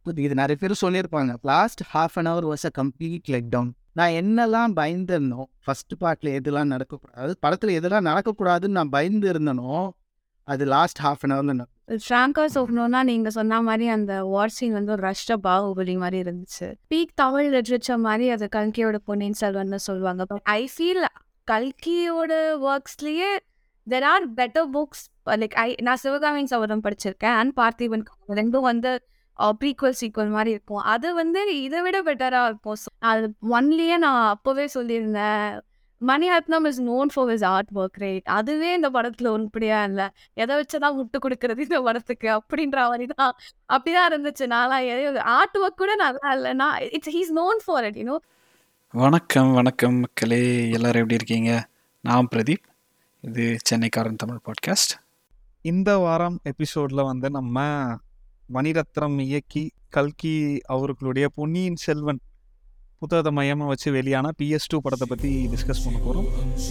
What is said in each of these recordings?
இது நிறைய பேர் சொல்லியிருப்பாங்க last half an hour was a complete let down நான் என்னெல்லாம் பயந்துருந்தனோ ஃபர்ஸ்ட் பார்ட்டில் எதெல்லாம் நடக்கக்கூடாது படத்தில் எதெல்லாம் நடக்கக்கூடாதுன்னு நான் பயந்து இருந்தனோ அது லாஸ்ட் ஹாஃப் அன் ஹவரில் ஃப்ராங்கா சொல்லணும்னா நீங்க சொன்ன மாதிரி அந்த வார் சீன் வந்து ஒரு ரஷ்ட பாகுபலி மாதிரி இருந்துச்சு பீக் தமிழ் லிட்ரேச்சர் மாதிரி அது கல்கியோட பொன்னியின் செல்வன்னு சொல்லுவாங்க ஐ ஃபீல் கல்கியோட ஒர்க்ஸ்லயே there are better books like I நான் சிவகாமியின் சபதம் படிச்சிருக்கேன் அண்ட் பார்த்திபன் கனவு ரெண்டும் வந்து ப்ரீக்வல் சீக்வல் மாதிரி இருக்கும் அது வந்து இதை விட பெட்டராக இருக்கும் So, அது ஒன்லியே நான் அப்போவே சொல்லியிருந்தேன் Mani Ratnam is known for his art work rate அதுவே இந்த படத்தில் உருப்படியா இல்லை எதை வச்சுதான் விட்டு கொடுக்கறது இந்த படத்துக்கு அப்படின்ற மாதிரி தான் அப்படிதான் இருந்துச்சு நான்லாம் ஆர்ட் ஒர்க் கூட நல்லா இல்லைன்னா it's he's known for it you know வணக்கம் வணக்கம் மக்களே எல்லாரும் எப்படி இருக்கீங்க நான் பிரதீப் இது சென்னைக்காரன் தமிழ் பாட்காஸ்ட் இந்த வாரம் எபிசோட்ல வந்து நம்ம மணிரத்னம் இயக்கி கல்கி அவர்களுடைய பொன்னியின் செல்வன் புத்தகத்தை மையமாக வச்சு வெளியான பிஎஸ் டூ படத்தை பற்றி டிஸ்கஸ் பண்ண போகிறோம்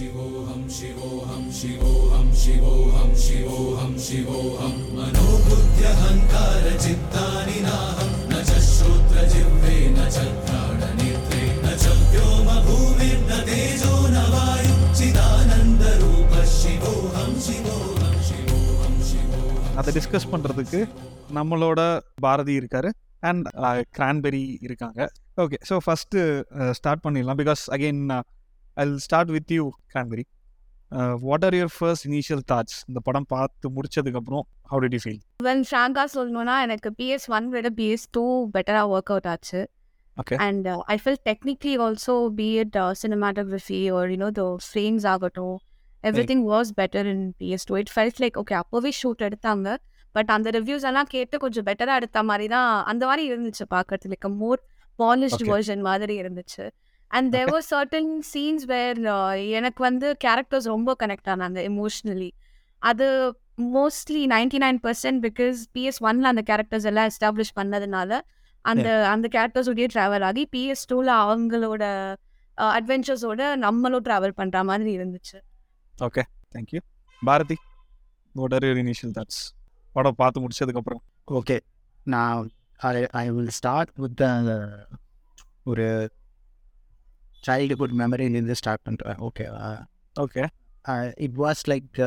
அதை டிஸ்கஸ் பண்ணுறதுக்கு நம்மளோட பாரதி இருக்காரு அண்ட் கிரான்பெரி இருக்காங்க ஓகே ஸோ ஃபஸ்ட்டு ஸ்டார்ட் பண்ணிடலாம் because again I start with you cranberry what are your first initial thoughts இந்த படம் பார்த்து முடிச்சதுக்கப்புறம் how did you feel when ஃப்ராங்கா சொல்லணும்னா எனக்கு பிஎஸ் ஒன் விட பிஎஸ் டூ பெட்டராக ஒர்க் அவுட் ஆச்சு Okay. And I felt technically also be it cinematography ஒரு யூனோ த ஃப்ரேம்ஸ் ஆகட்டும் every thing was better in PS two it felt like okay அப்போவே shoot எடுத்தாங்க பட் அந்த reviews எல்லாம் கேட்டு கொஞ்சம் பெட்டராக எடுத்த மாதிரி தான் அந்த மாதிரி இருந்துச்சு பார்க்கறதுக்கு like more polished Okay. Version மாதிரி இருந்துச்சு and there Okay. Was certain scenes where எனக்கு வந்து கேரக்டர்ஸ் ரொம்ப கனெக்ட் ஆனாங்க எமோஷ்னலி அது mostly ninety nine percent because PS ஒன்ல அந்த கேரக்டர்ஸ் எல்லாம் எஸ்டாப்ளிஷ் பண்ணதுனால அந்த அந்த கேரக்டர்ஸோடய ட்ராவல் ஆகி பிஎஸ் டூவில் அவங்களோட அட்வென்ச்சர்ஸோட நம்மளும் ட்ராவல் பண்ணுற மாதிரி இருந்துச்சு okay thank you Bharathi what are your initial thoughts படம் பார்த்து முடிச்சதுக்கப்புறம் ஓகே நான் I I will start with ஒரு சைல்டுஹுட் மெமரியிலேருந்து ஸ்டார்ட் பண்ணுறேன் ஓகேவா okay it was like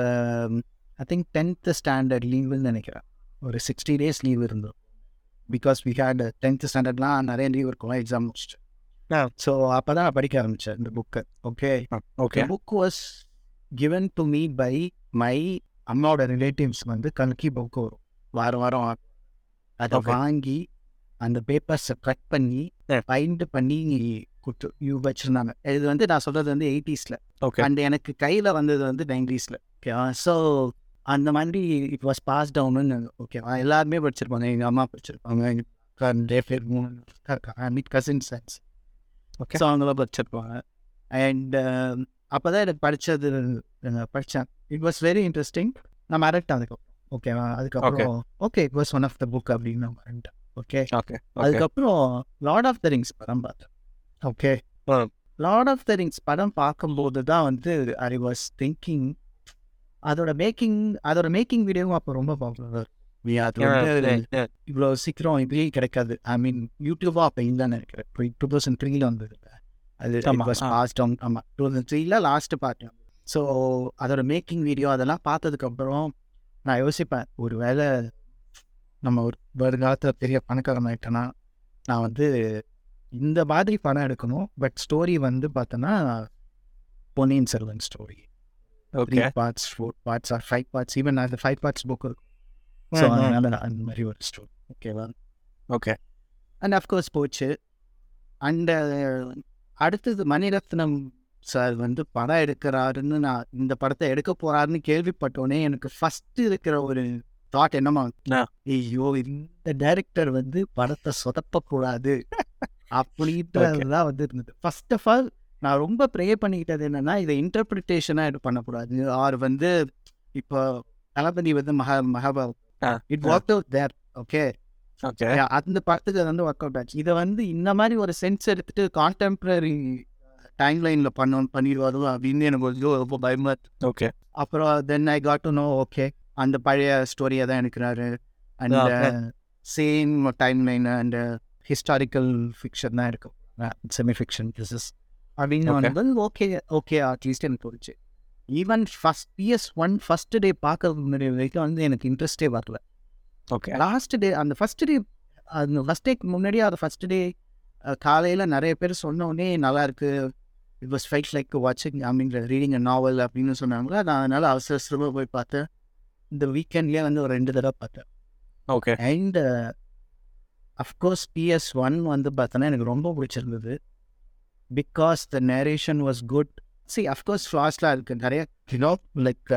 I think tenth standard லீவுன்னு நினைக்கிறேன் ஒரு சிக்ஸ்டி டேஸ் லீவ் இருந்தோம் பிகாஸ் வி ஹேட் டென்த்து ஸ்டாண்டர்ட்லாம் நிறைய லீவ் இருக்கும் எக்ஸாம் முடிச்சுட்டு Yeah. ஸோ அப்போ தான் நான் படிக்க ஆரம்பித்தேன் இந்த book okay okay book was given to me by my அம்மாவோட ரிலேட்டிவ்ஸ் வந்து கல்கி புக் வரும் வாரம் வாரம் வா- அதை Okay. வாங்கி அந்த பேப்பர்ஸை கட் பண்ணி Yeah. பைண்ட் பண்ணி கொடுத்து யூ வச்சுருந்தாங்க இது வந்து நான் சொல்கிறது வந்து எயிட்டிஸில் ஓகே அண்ட் எனக்கு கையில் வந்தது வந்து நைன்டிஸில் ஓகேவா ஸோ அந்த மாதிரி இட் வாஸ் பாஸ் டவுன்னு ஓகேவா எல்லாருமே படிச்சிருப்பாங்க எங்கள் அம்மா படிச்சிருப்பாங்க எங்கள் நிறைய பேர் மூணு மீட் கசின் சென்ஸ் Okay. ஸோ அவங்களாம் படிச்சிருப்பாங்க அண்ட் அப்போ தான் எனக்கு படித்தது படித்தேன் இட் வாஸ் வெரி இன்ட்ரெஸ்டிங் நான் மறட்டேன் அதுக்கப்புறம் ஓகேவா அதுக்கப்புறம் okay it was one of the book அப்படின்னு நான் மறந்துட்டேன் ஓகே ஓகே ஓகே அதுக்கப்புறம் லார்ட் ஆஃப் த ரிங்ஸ் படம் பார்த்தேன் ஓகே ஆ. லார்ட் ஆஃப் த ரிங்ஸ் படம் பார்க்கும்போது தான் வந்து ஐ வாஸ் திங்கிங் அதோட மேக்கிங் அதோட மேக்கிங் வீடியோவும் அப்போ ரொம்ப பாப்புலர் அது வந்து இவ்வளோ சீக்கிரம் இப்படியே கிடைக்காது ஐ மீன் யூடியூபா அப்போ இல்லைன்னு நினைக்கிறேன் இப்போ டூ தௌசண்ட் த்ரீல வந்தது அது ஆமா, வாஸ் ஆ. பாஸ்ட் ஆன் ஆமாம் டூ தௌசண்ட் த்ரீல லாஸ்ட் பார்ட் ஸோ அதோட மேக்கிங் வீடியோ அதெல்லாம் பார்த்ததுக்கப்புறம் நான் யோசிப்பேன் ஒரு வேளை நம்ம ஒரு வருங்காலத்தில் பெரிய பணக்காரன் ஆகிட்டேன்னா நான் வந்து இந்த மாதிரி படம் எடுக்கணும் பட் ஸ்டோரி வந்து பார்த்தோன்னா Ponniyin Selvan story three okay parts four parts or five parts even அந்த ஃபைவ் பார்ட்ஸ் புக் இருக்கும் ஸோ ம், ம். அதனால நான் அந்த மாதிரி ஒரு ஸ்டோரி ஓகேவா ஓகே அண்ட் அஃப்கோர்ஸ் போச்சு அண்ட் அடுத்தது மணிரத்னம் சார் வந்து படம் எடுக்கிறாருன்னு நான் இந்த படத்தை எடுக்க போறாருன்னு கேள்விப்பட்டோன்னே எனக்கு ஃபர்ஸ்ட் இருக்கிற ஒரு தாட் என்னமா ஆ. ஐயோ இந்த டைரக்டர் வந்து படத்தை சொதப்பக்கூடாது அப்படின்றதுதான் வந்து இருந்தது ஃபர்ஸ்ட் ஆஃப் ஆல் நான் ரொம்ப ப்ரே பண்ணிக்கிட்டது என்னன்னா இதை இன்டர்பிரிட்டேஷனாக இது பண்ணக்கூடாது ஆர் வந்து இப்போ தளபதி வந்து மகா மகாபாரத் ஆ, இட் ஆ. Work out there okay okay அந்த படத்துக்கு அது வந்து ஒர்க் அவுட் ஆச்சு இதை வந்து இந்த மாதிரி ஒரு சென்ஸ் எடுத்துட்டு கான்டெம்பரரி டைம் லைனில் பண்ணணும் பண்ணிடுவாரு அப்படின்னு எனக்கு கொஞ்சம் ரொம்ப பயமா இருக்கு. ஓகே அப்புறம் then I got to know okay அந்த பழைய ஸ்டோரியை தான் எடுக்கிறாரு and Yeah, same timeline and historical fiction தான் இருக்கும் செமி ஃபிக்ஷன் திஸ் இஸ் அப்படின்னு Okay. வந்து ஓகே ஓகே அட்லீஸ்ட் எனக்கு தோணுச்சு even first PS one first day பார்க்கறதுக்கு முன்னாடி வரைக்கும் வந்து எனக்கு இன்ட்ரெஸ்டே வரல ஓகே லாஸ்ட் டே அந்த ஃபஸ்ட் டே அந்த ஃபஸ்ட் டேக்கு முன்னாடியே அது ஃபஸ்ட் டே காலையில் நிறைய பேர் சொன்ன உடனே நல்லா இருக்கு இட் வாஸ் ஃபைட் லைக் வாட்சிங் ஐ மீன் ரீடிங் அ நாவல் அப்படின்னு சொன்னாங்களா நான் அதனால் அவசர அவசரமாக போய் பார்த்தேன் இந்த வீக்கெண்ட்லேயே வந்து ஒரு ரெண்டு தடவை பார்த்தேன் okay and of course PS one வந்து பார்த்தோன்னா எனக்கு ரொம்ப பிடிச்சிருந்தது because the narration was good see of course ஃபாஸ்ட்லாம் இருக்குது நிறைய யூனோ லைக்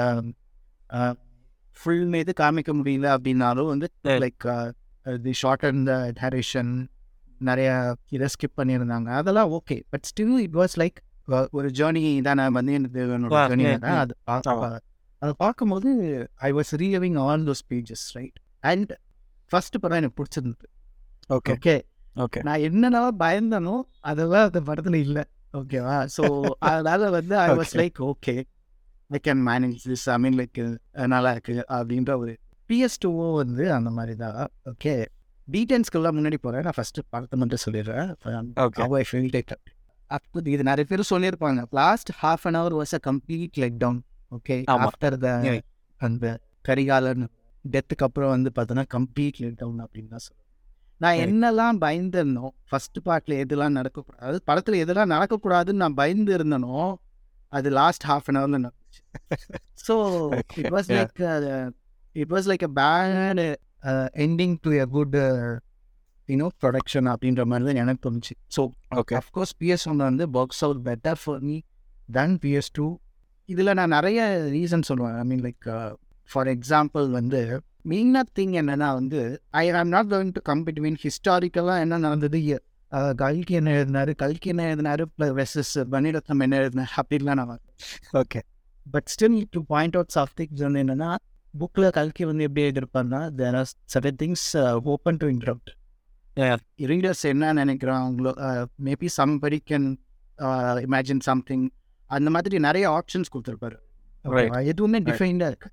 ஃபுல் மீது காமிக்க முடியல அப்படின்னாலும் வந்து Yeah. Like the short and the duration நிறைய இதை ஸ்கிப் பண்ணியிருந்தாங்க அதெல்லாம் okay but still it was like ஒரு ஜேர்னி தான் வந்து எனக்கு என்னோட Yeah, ஜேர்னி yeah, தான் yeah. அது பா- ஆமா. பா- அதை பார்க்கும்போது I was reliving all those pages right and first படம் எனக்கு பிடிச்சிருந்தது ஓகே ஓகே ஓகே நான் என்னென்னலாம் பயந்தனோ அதெல்லாம் அந்த படத்துல இல்லை ஓகேவா ஸோ அதனால வந்து I was Okay. Like okay I can manage this I mean like நல்லா இருக்கு அப்படின்ற ஒரு பிஎஸ் டூவோ வந்து அந்த மாதிரி தான் ஓகே டீட்டெயில்ஸ்க்கெல்லாம் முன்னாடி போகிறேன் நான் ஃபஸ்ட்டு படத்தை மட்டும் சொல்லிடுறேன் Okay. ஐ ஃபீல் லைக் அப்போ இது நிறைய பேர் சொல்லியிருப்பாங்க last half an hour was a complete let down okay ஆமா. After the Yeah. அந்த கரிகாலன் டெத்துக்கு அப்புறம் வந்து பார்த்தோன்னா கம்ப்ளீட் லெக் டவுன் அப்படின்னு தான் சொல்லுவேன் நான் Right. என்னெல்லாம் பயந்துருந்தனோ ஃபர்ஸ்ட் பார்ட்டில் எதெல்லாம் நடக்கக்கூடாது அதாவது படத்தில் எதெல்லாம் நடக்கக்கூடாதுன்னு நான் பயந்து இருந்தனோ அது லாஸ்ட் ஹாஃப் அன் ஹவரில் நடந்துச்சு so Okay, it was yeah. Like it was like a bad ending to a good you know production அப்படின்ற மாதிரி தான் எனக்கு தோணுச்சு so okay of course PS one வந்து works out better for me then PS two இதில் நான் நிறைய ரீசன் சொல்லுவேன் I mean like for example வந்து மெயினாக திங் என்னன்னா வந்து I am not going to come between ஹிஸ்டாரிக்கலாக என்ன நடந்தது அஹ், கல்கி என்ன எழுதினாரு கல்கி என்ன எழுதினாரு வெர்சஸ் மணிரத்னம் என்ன எழுதினார் அப்படின்லாம் நான் okay but still to point out of things வந்து என்னன்னா புக்கில் கல்கி வந்து எப்படி எழுதியிருப்பாருன்னா there are certain things open to interpret Yeah. Readers என்ன நினைக்கிறாங்களோ maybe somebody can imagine something அந்த மாதிரி நிறைய ஆப்ஷன்ஸ் கொடுத்துருப்பாரு Right. Okay-வா? எதுவுமே டிஃபைன்டாக இருக்கு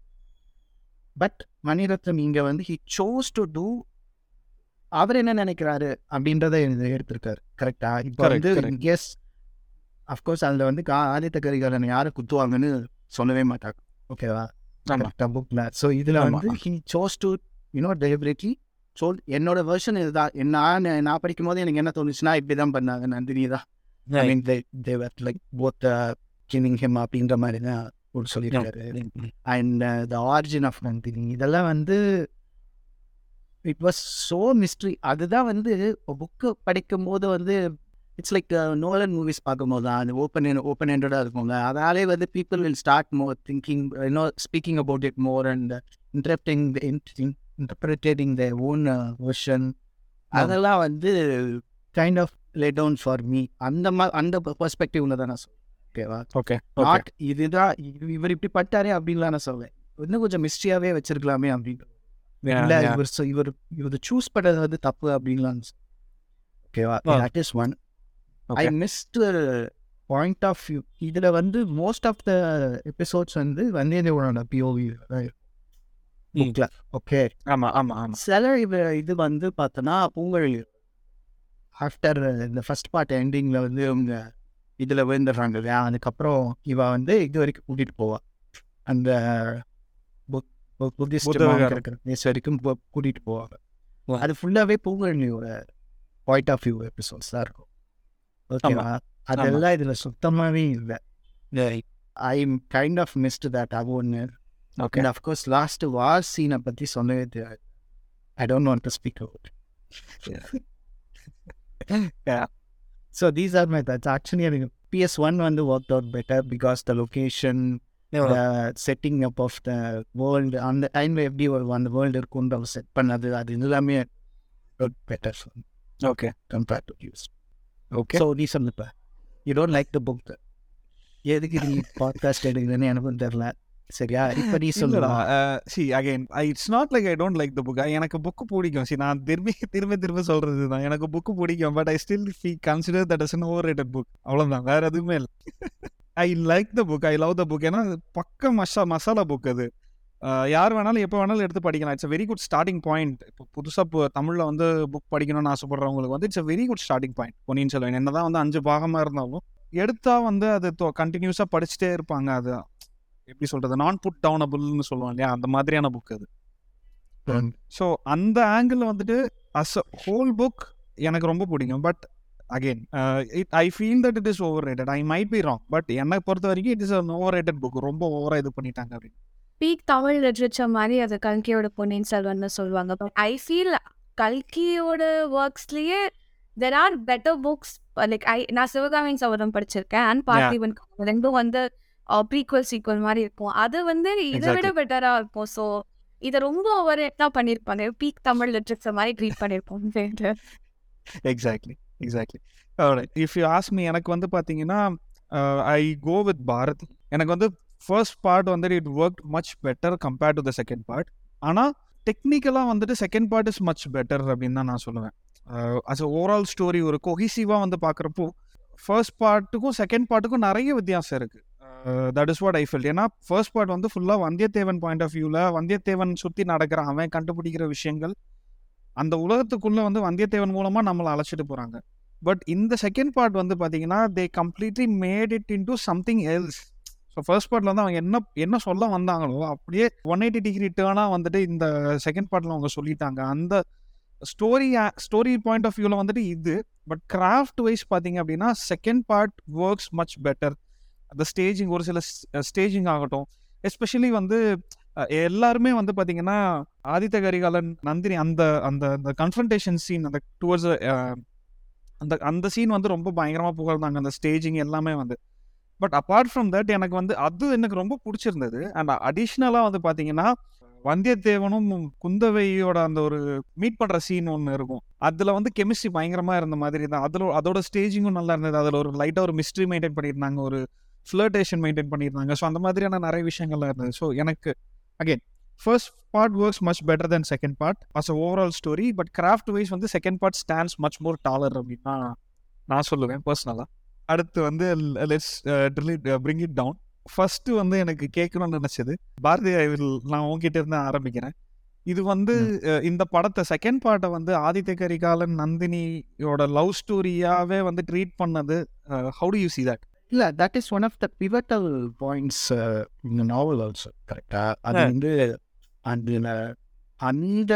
பட் மணிரத்னம் இங்கே வந்து ஹி சோஸ் டு டூ அவர் என்ன நினைக்கிறாரு அப்படின்றத இது எடுத்திருக்காரு கரெக்டா இப்போ Correct, வந்து correct. எஸ் அஃப்கோர்ஸ் அதில் வந்து கா ஆதித்த கரிகாலன் யாரை குத்துவாங்கன்னு சொல்லவே மாட்டாங்க ஓகேவா ஆமா கரெக்டா புக்கில் ஸோ இதில் ஆமா. வந்து he chose to you know deliberately so என்னோட வெர்ஷன் இதுதான் நான் நான் படிக்கும் போது எனக்கு என்ன தோணுச்சுன்னா இப்படி தான் பண்ணாங்க நந்தினி தான் I mean they they like both killing him அப்படின்ற மாதிரி தான் ஒரு சொல்லியிருக்காரு and the origin of Nandini இதெல்லாம் வந்து இட் வாஸ் ஸோ மிஸ்ட்ரி அதுதான் வந்து புக்கு படிக்கும் போது வந்து இட்ஸ் லைக் நோலன் மூவிஸ் பார்க்கும்போது தான் அது ஓப்பன் ஓப்பன் ஹேண்டடாக இருக்கும்ல அதனாலே வந்து people will start more thinking you know speaking about it more and interrupting interpreting the own version அதெல்லாம் வந்து kind of let down for me அந்த மா அந்த பெர்ஸ்பெக்டிவ்ல தான் நான் சொல்லுவேன் ஓகேவா ஓகே ஓகே நாட் இதுதான் இவ- இவர் இப்படி பட்டாரே அப்படின்லாம் நான் சொல்வேன் இன்னும் கொஞ்சம் மிஸ்ட்ரியாவே வச்சிருக்கலாமே அப்படின்னு இல்ல இவர் சொ- இவர் இவர் சூஸ் பண்ணது வந்து தப்பு அப்படின்லாம் ஓகேவா Oh. That is one I Okay. Missed point of view இதுல வந்து மோஸ்ட் ஆஃப் த எபிசோட்ஸ் வந்து வந்தியத்தேவனோட பிஓவி புக்ல ஓகே ஆமா ஆமா ஆமா சில இவ இது வந்து பார்த்தோன்னா பூங்கழி ஆஃப்டர் இந்த ஃபர்ஸ்ட் பார்ட் எண்டிங்கில் வந்து இவங்க இதில் விழுந்துடுறாங்க இல்லையா அதுக்கப்புறம் இவ வந்து இது வரைக்கும் கூட்டிகிட்டு போவா அந்த புத்- பு- புத்திஸ்ட் புத்த monk விகாரம். இருக்கிற place வரைக்கும் போ- கூட்டிட்டு போவாங்க Wow. அது ஃபுல்லாகவே பூங்கழியோட பாயிண்ட் ஆஃப் வியூ எபிசோட்ஸ் தான் இருக்கும் ஓகேவா அதெல்லாம் இதில் சுத்தமாகவே இல்லை I kind of missed that அது ஒன்று okay and of course last war சீனை பற்றி சொல்லவே தெரியாது I don't want to speak out Yeah. So these are my that's actually எனக்கு பிஎஸ் ஒன் வந்து work out better because the location the setting up of the world அந்த டைமில் எப்படி ஒரு அந்த வேர்ல்டு இருக்கும்னு அவர் செட் பண்ணது அது எல்லாமே better okay compared to use okay so நீ சொல்லுப்ப you don't like the book எதுக்கு நீ பாட்காஸ்ட் எடுக்கிறேன்னு எனக்கும் தெரில சரியா இப்போ நீ இல்லடா சொல்லலாம் see again it's not like I don't like the book எனக்கு புக்கு பிடிக்கும் சி நான் திரும்பி திரும்ப திரும்ப சொல்றது தான் எனக்கு புக்கு பிடிக்கும் பட் ஐ ஸ்டில் ஃபீ consider that is an overrated book அவ்வளோதான் வேற எதுவுமே இல்லை I like the book I love the book ஏன்னா அது பக்க மசா மசாலா புக் அது யார் வேணாலும் எப்போ வேணாலும் எடுத்து படிக்கலாம் it's very good starting point இப்போ புதுசாக இப்போ தமிழில் வந்து புக் படிக்கணும்னு ஆசைப்படுறவங்களுக்கு வந்து it's very good starting point Ponniyin Selvan என்ன தான் வந்து அஞ்சு பாகமாக இருந்தாலும் எடுத்தா வந்து அது கண்டினியூஸாக படிச்சுட்டே இருப்பாங்க அது எப்படி சொல்கிறது நான் புட் டவுனபிள்னு சொல்லுவாங்க இல்லையா அந்த மாதிரியான புக் அது ஸோ அந்த ஆங்கிள் வந்துட்டு அஸ் அ ஹோல் புக் எனக்கு ரொம்ப பிடிக்கும் but again it I feel that it is overrated I might be wrong but என்னை பொறுத்த வரைக்கும் it is an overrated book ரொம்ப ஓவராக இது பண்ணிட்டாங்க அப்படின்னு பீக் தமிழ் லிட்ரேச்சர் மாதிரி அது கல்கியோட பொன்னியின் செல்வன்னு சொல்லுவாங்க ஐ ஃபீல் கல்கியோட ஒர்க்ஸ்லயே there are better books like I நான் சிவகாமியின் சபதம் படிச்சிருக்கேன் அண்ட் பார்த்திபன் கனவு. ரெண்டும் வந்து ப்ரீக்வல் சீக்வல் மாதிரி இருக்கும் அது வந்து இதை விட Exactly. பெட்டரா இருக்கும் ஸோ இதை ரொம்ப ஓவர் தான் பண்ணியிருப்பாங்க பீக் தமிழ் லிட்ரேச்சர் மாதிரி ட்ரீட் பண்ணியிருப்போம் exactly exactly if you ask me எனக்கு வந்து பார்த்தீங்கன்னா ஐ கோ வித் பாரத் எனக்கு வந்து ஃபர்ஸ்ட் பார்ட் வந்துட்டு it work much better compared to the second part ஆனால் டெக்னிக்கலாக வந்துட்டு second part is much better அப்படின்னு தான் நான் சொல்லுவேன் அஸ் ஓவரால் ஸ்டோரி ஒரு கொஹிசிவாக வந்து பார்க்குறப்போ ஃபர்ஸ்ட் பார்ட்டுக்கும் செகண்ட் பார்ட்டுக்கும் நிறைய வித்தியாசம் இருக்குது that is what I felt ஏன்னா ஃபர்ஸ்ட் பார்ட் வந்து ஃபுல்லாக வந்தியத்தேவன் பாயிண்ட் ஆஃப் வியூவில் வந்தியத்தேவன் சுற்றி நடக்கிற அவன் கண்டுபிடிக்கிற விஷயங்கள் அந்த உலகத்துக்குள்ள வந்து வந்தியத்தேவன் மூலமா நம்மளை அழைச்சிட்டு போறாங்க பட் இந்த செகண்ட் பார்ட் வந்து பாத்தீங்கன்னா they completely made it into something else so first பார்ட்ல வந்து அவங்க என்ன என்ன சொல்ல வந்தாங்களோ அப்படியே ஒன் எயிட்டி டிகிரி டேர்னாக வந்துட்டு இந்த செகண்ட் பார்ட்ல அவங்க சொல்லிட்டாங்க அந்த ஸ்டோரி ஸ்டோரி பாயிண்ட் ஆஃப் வியூவில் வந்துட்டு இது பட் கிராஃப்ட் வைஸ் பார்த்தீங்க அப்படின்னா second part works much better அந்த ஸ்டேஜிங் ஒரு சில ஸ்டேஜிங் ஆகட்டும் எஸ்பெஷலி வந்து அஹ், எல்லாருமே வந்து பார்த்தீங்கன்னா ஆதித்த கரிகாலன் நந்தினி அந்த அந்த அந்த கன்ஃபரன்டேஷன் சீன் அந்த டுவர்ட்ஸ் அந்த அந்த சீன் வந்து ரொம்ப பயங்கரமாக புகழ்ந்தாங்க அந்த ஸ்டேஜிங் எல்லாமே வந்து பட் அப்பார்ட் ஃப்ரம் தட் எனக்கு வந்து அது எனக்கு ரொம்ப பிடிச்சிருந்தது அண்ட் அடிஷ்னலாக வந்து பார்த்தீங்கன்னா வந்தியத்தேவனும் குந்தவையோட அந்த ஒரு மீட் பண்ணுற சீன் ஒன்று இருக்கும் அதில் வந்து கெமிஸ்ட்ரி பயங்கரமாக இருந்த மாதிரி தான் அதில் அதோட ஸ்டேஜிங்கும் நல்லா இருந்தது அதில் ஒரு லைட்டாக ஒரு மிஸ்ட்ரி மெயின்டைன் பண்ணியிருந்தாங்க ஒரு ஃப்ளர்டேஷன் மெயின்டைன் பண்ணியிருந்தாங்க ஸோ அந்த மாதிரியான நிறைய விஷயங்கள்லாம் இருந்தது ஸோ எனக்கு again first part works much better then second part as a overall story but craft wise வந்து second part stands much more taller அப்படின்னு தான் நான் சொல்லுவேன் பர்சனலாக அடுத்து வந்து let's bring it down first வந்து எனக்கு கேட்கணும்னு நினைச்சது பாரதி I will- நான் உங்ககிட்ட இருந்து ஆரம்பிக்கிறேன் இது வந்து அஹ், இந்த படத்தை செகண்ட் பார்ட்டை வந்து ஆதித்ய கரிகாலன் நந்தினியோட லவ் ஸ்டோரியாவே வந்து ட்ரீட் பண்ணது how do you see that இல்ல that is one of the pivotal points இந்த நாவல் ஆல்சோ கரெக்டா அது Yeah. வந்து அந்த அந்த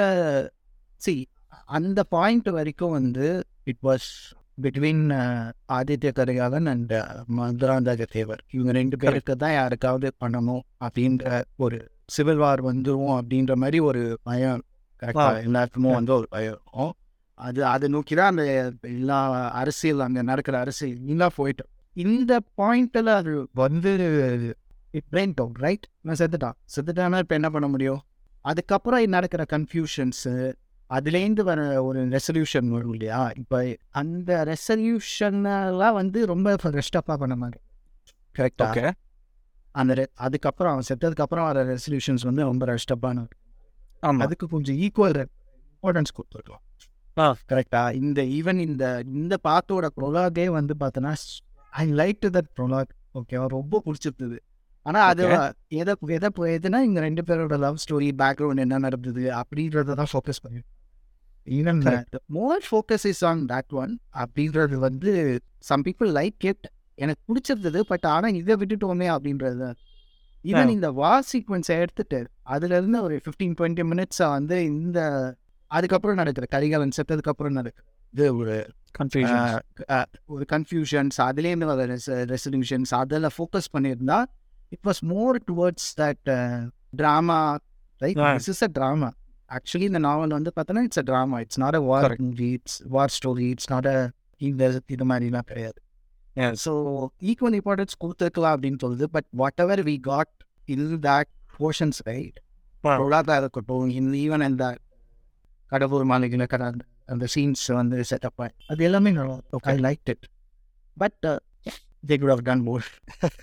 சி அந்த பாயிண்ட் வரைக்கும் வந்து it was between Aditya Karikalan and Madhuranthaka Devar இவங்க ரெண்டு பேருக்கு தான் யாருக்காவது பண்ணணும் அப்படின்ற ஒரு சிவில் வார் வந்துரும் அப்படின்ற மாதிரி ஒரு பயம் கரெக்டா Wow. எல்லாருக்குமே வந்து ஒரு பயம் இருக்கும் அது அதை நோக்கி தான் அந்த எல்லா அரசியல் அங்கே நடக்கிற அரசியல் எல்லாம் போயிட்டு இந்த பாயிண்ட்ல அது வந்து இட் பிரெயின் டவுன் ரைட் நான் செத்துட்டான் செத்துட்டானா இப்போ என்ன பண்ண முடியும் அதுக்கப்புறம் நடக்கிற கன்ஃபியூஷன்ஸு அதுலேருந்து வர ஒரு ரெசல்யூஷன் வரும் இல்லையா இப்போ அந்த ரெசல்யூஷனெல்லாம் வந்து ரொம்ப ரெஸ்டப்பாக பண்ண மாதிரி கரெக்டா ஓகே அந்த re- அதுக்கப்புறம் அவன் செத்ததுக்கப்புறம் வர ரெசல்யூஷன்ஸ் வந்து ரொம்ப ரெஸ்டப்பான ஆமா அதுக்கு கொஞ்சம் ஈக்குவல் இம்பார்ட்டன்ஸ் கொடுத்துருக்கலாம் ஆ. கரெக்டா இந்த ஈவன் இந்த இந்த பாட்டோட ப்ரொலாகே வந்து பார்த்தோன்னா ஐ லைக் தட் ப்ரொலாக் ஓகேவா ரொம்ப பிடிச்சிருந்தது ஆனால் அது Okay. எதை எதை போ- எதுனா இந்த ரெண்டு பேரோட லவ் ஸ்டோரி பேக்ரவுண்ட் என்ன நடந்தது அப்படின்றத தான் ஃபோக்கஸ் பண்ணி even more focus is on that one அப்படின்றது வந்து சம் பீப்புள் லைக் இட் எனக்கு பிடிச்சிருந்தது பட் ஆனால் இதை விட்டுட்டோமே அப்படின்றது ஈவன் இந்த வார் சீக்வன்ஸை எடுத்துட்டு அதுல இருந்து ஒரு ஃபிஃப்டீன் டுவெண்ட்டி மினிட்ஸை வந்து இந்த அதுக்கப்புறம் நடக்கிற கரிகாலன் செத்ததுக்கு அப்புறம் நடக்குது இது ஒரு கன்ஃபியூஷன் ஆஹ், ஆஹ், ஒரு கன்ஃபியூஷன்ஸ் அதுலேருந்து வர ரெசல்யூஷன்ஸ் அதில் ஃபோக்கஸ் பண்ணியிருந்தா it was more towards that drama right Yeah. This is a drama actually இந்த நாவல் வந்து பார்த்தோன்னா it's a drama it's not a war Correct. Movie it's war story it's not a இந்த இது மாதிரிலாம் கிடையாது Yes. So equal importance கொடுத்துருக்கலாம் அப்படின்னு சொல்லுது but whatever we got in that portions right Wow. பொருளாதாரம் இருக்கட்டும் இந்த ஈவன் அந்த கடவுள் மாளிகையில் கடை அந்த- அந்த சீன்ஸ் வந்து செட்டப் அது எல்லாமே I like it but they could have done more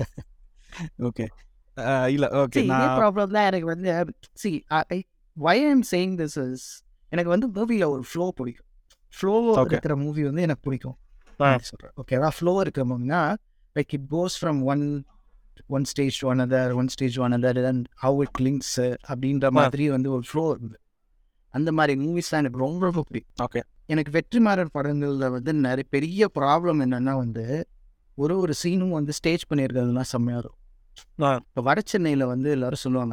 okay இல்ல ஓகே இதே நான் ப்ராப்ளம் தான் எனக்கு வந்து see why I'm saying this is எனக்கு வந்து மூவியில் ஒரு ஃப்ளோ பிடிக்கும் ஃப்ளோ Okay. இருக்கிற மூவி வந்து எனக்கு பிடிக்கும் Ah. சொல்கிறேன் ஓகேவா ஃப்ளோ இருக்கிற மூவினா like it goes from one one stage to another one stage to another then how it links அப்படின்ற மாதிரி வந்து ஒரு ஃப்ளோ இருந்தது அந்த மாதிரி மூவிஸ்லாம் எனக்கு ரொம்ப ரொம்ப பிடிக்கும் Okay. எனக்கு வெற்றிமாறன் படங்களில் வந்து நிறைய பெரிய ப்ராப்ளம் என்னன்னா வந்து ஒரு ஒரு சீனும் வந்து ஸ்டேஜ் பண்ணியிருக்கிறதுலாம் செம்மையாக இருக்கும் ஆ. இப்போ வட சென்னையில் வந்து எல்லாரும் சொல்லுவாங்க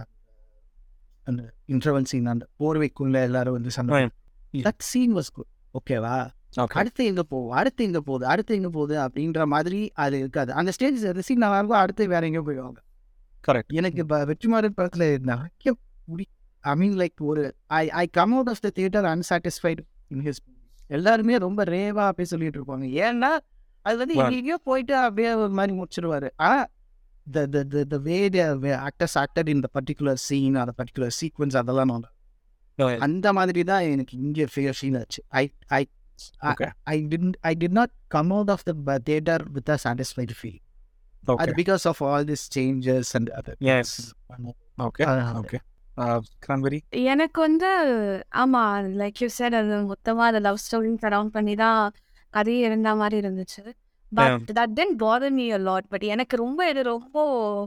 அந்த இன்டர்வல் சீன் அந்த போர்வைக்குள்ள எல்லாரும் வந்து சண்டை Right. That scene was good ஓகேவா ஓகே அடுத்து எங்க போகும் அடுத்து எங்க போகுது அடுத்து எங்க போகுது அப்படின்ற மாதிரி அது இருக்காது அந்த ஸ்டேஜ் அந்த சீன் நல்லா இருக்கும் அடுத்து வேற எங்கேயோ போயிடுவாங்க Correct. எனக்கு இப்போ வெற்றிமாறன் படத்துல நிறைய பிடி ஐ மீன் லைக் ஒரு I I come out of the theatre unsatisfied in his எல்லாருமே ரொம்ப ரேவா அப்படியே சொல்லிட்டு இருப்பாங்க ஏன்னா அது வந்து Well. எங்கேயோ போயிட்டு அப்படியே ஒரு மாதிரி முடிச்சிருவாரு ஆனா the the the the way the way actors acted in the particular scene or the particular sequence அதெல்லாம் நான் அந்த மாதிரி தான் எனக்கு இங்கே ஃபீல் ஃபீல் ஆச்சு I I Okay. I did I did not come out of the theatre with a satisfied feel okay அது because of all this changes and other Yes. Okay okay Cranberry எனக்கு வந்து ஆமா like you said அது மொத்தமா அந்த love story surround பண்ணி தான் கதையே இருந்த மாதிரி இருந்துச்சு but that then bother me a lot but எனக்கு ரொம்ப இது ரொம்ப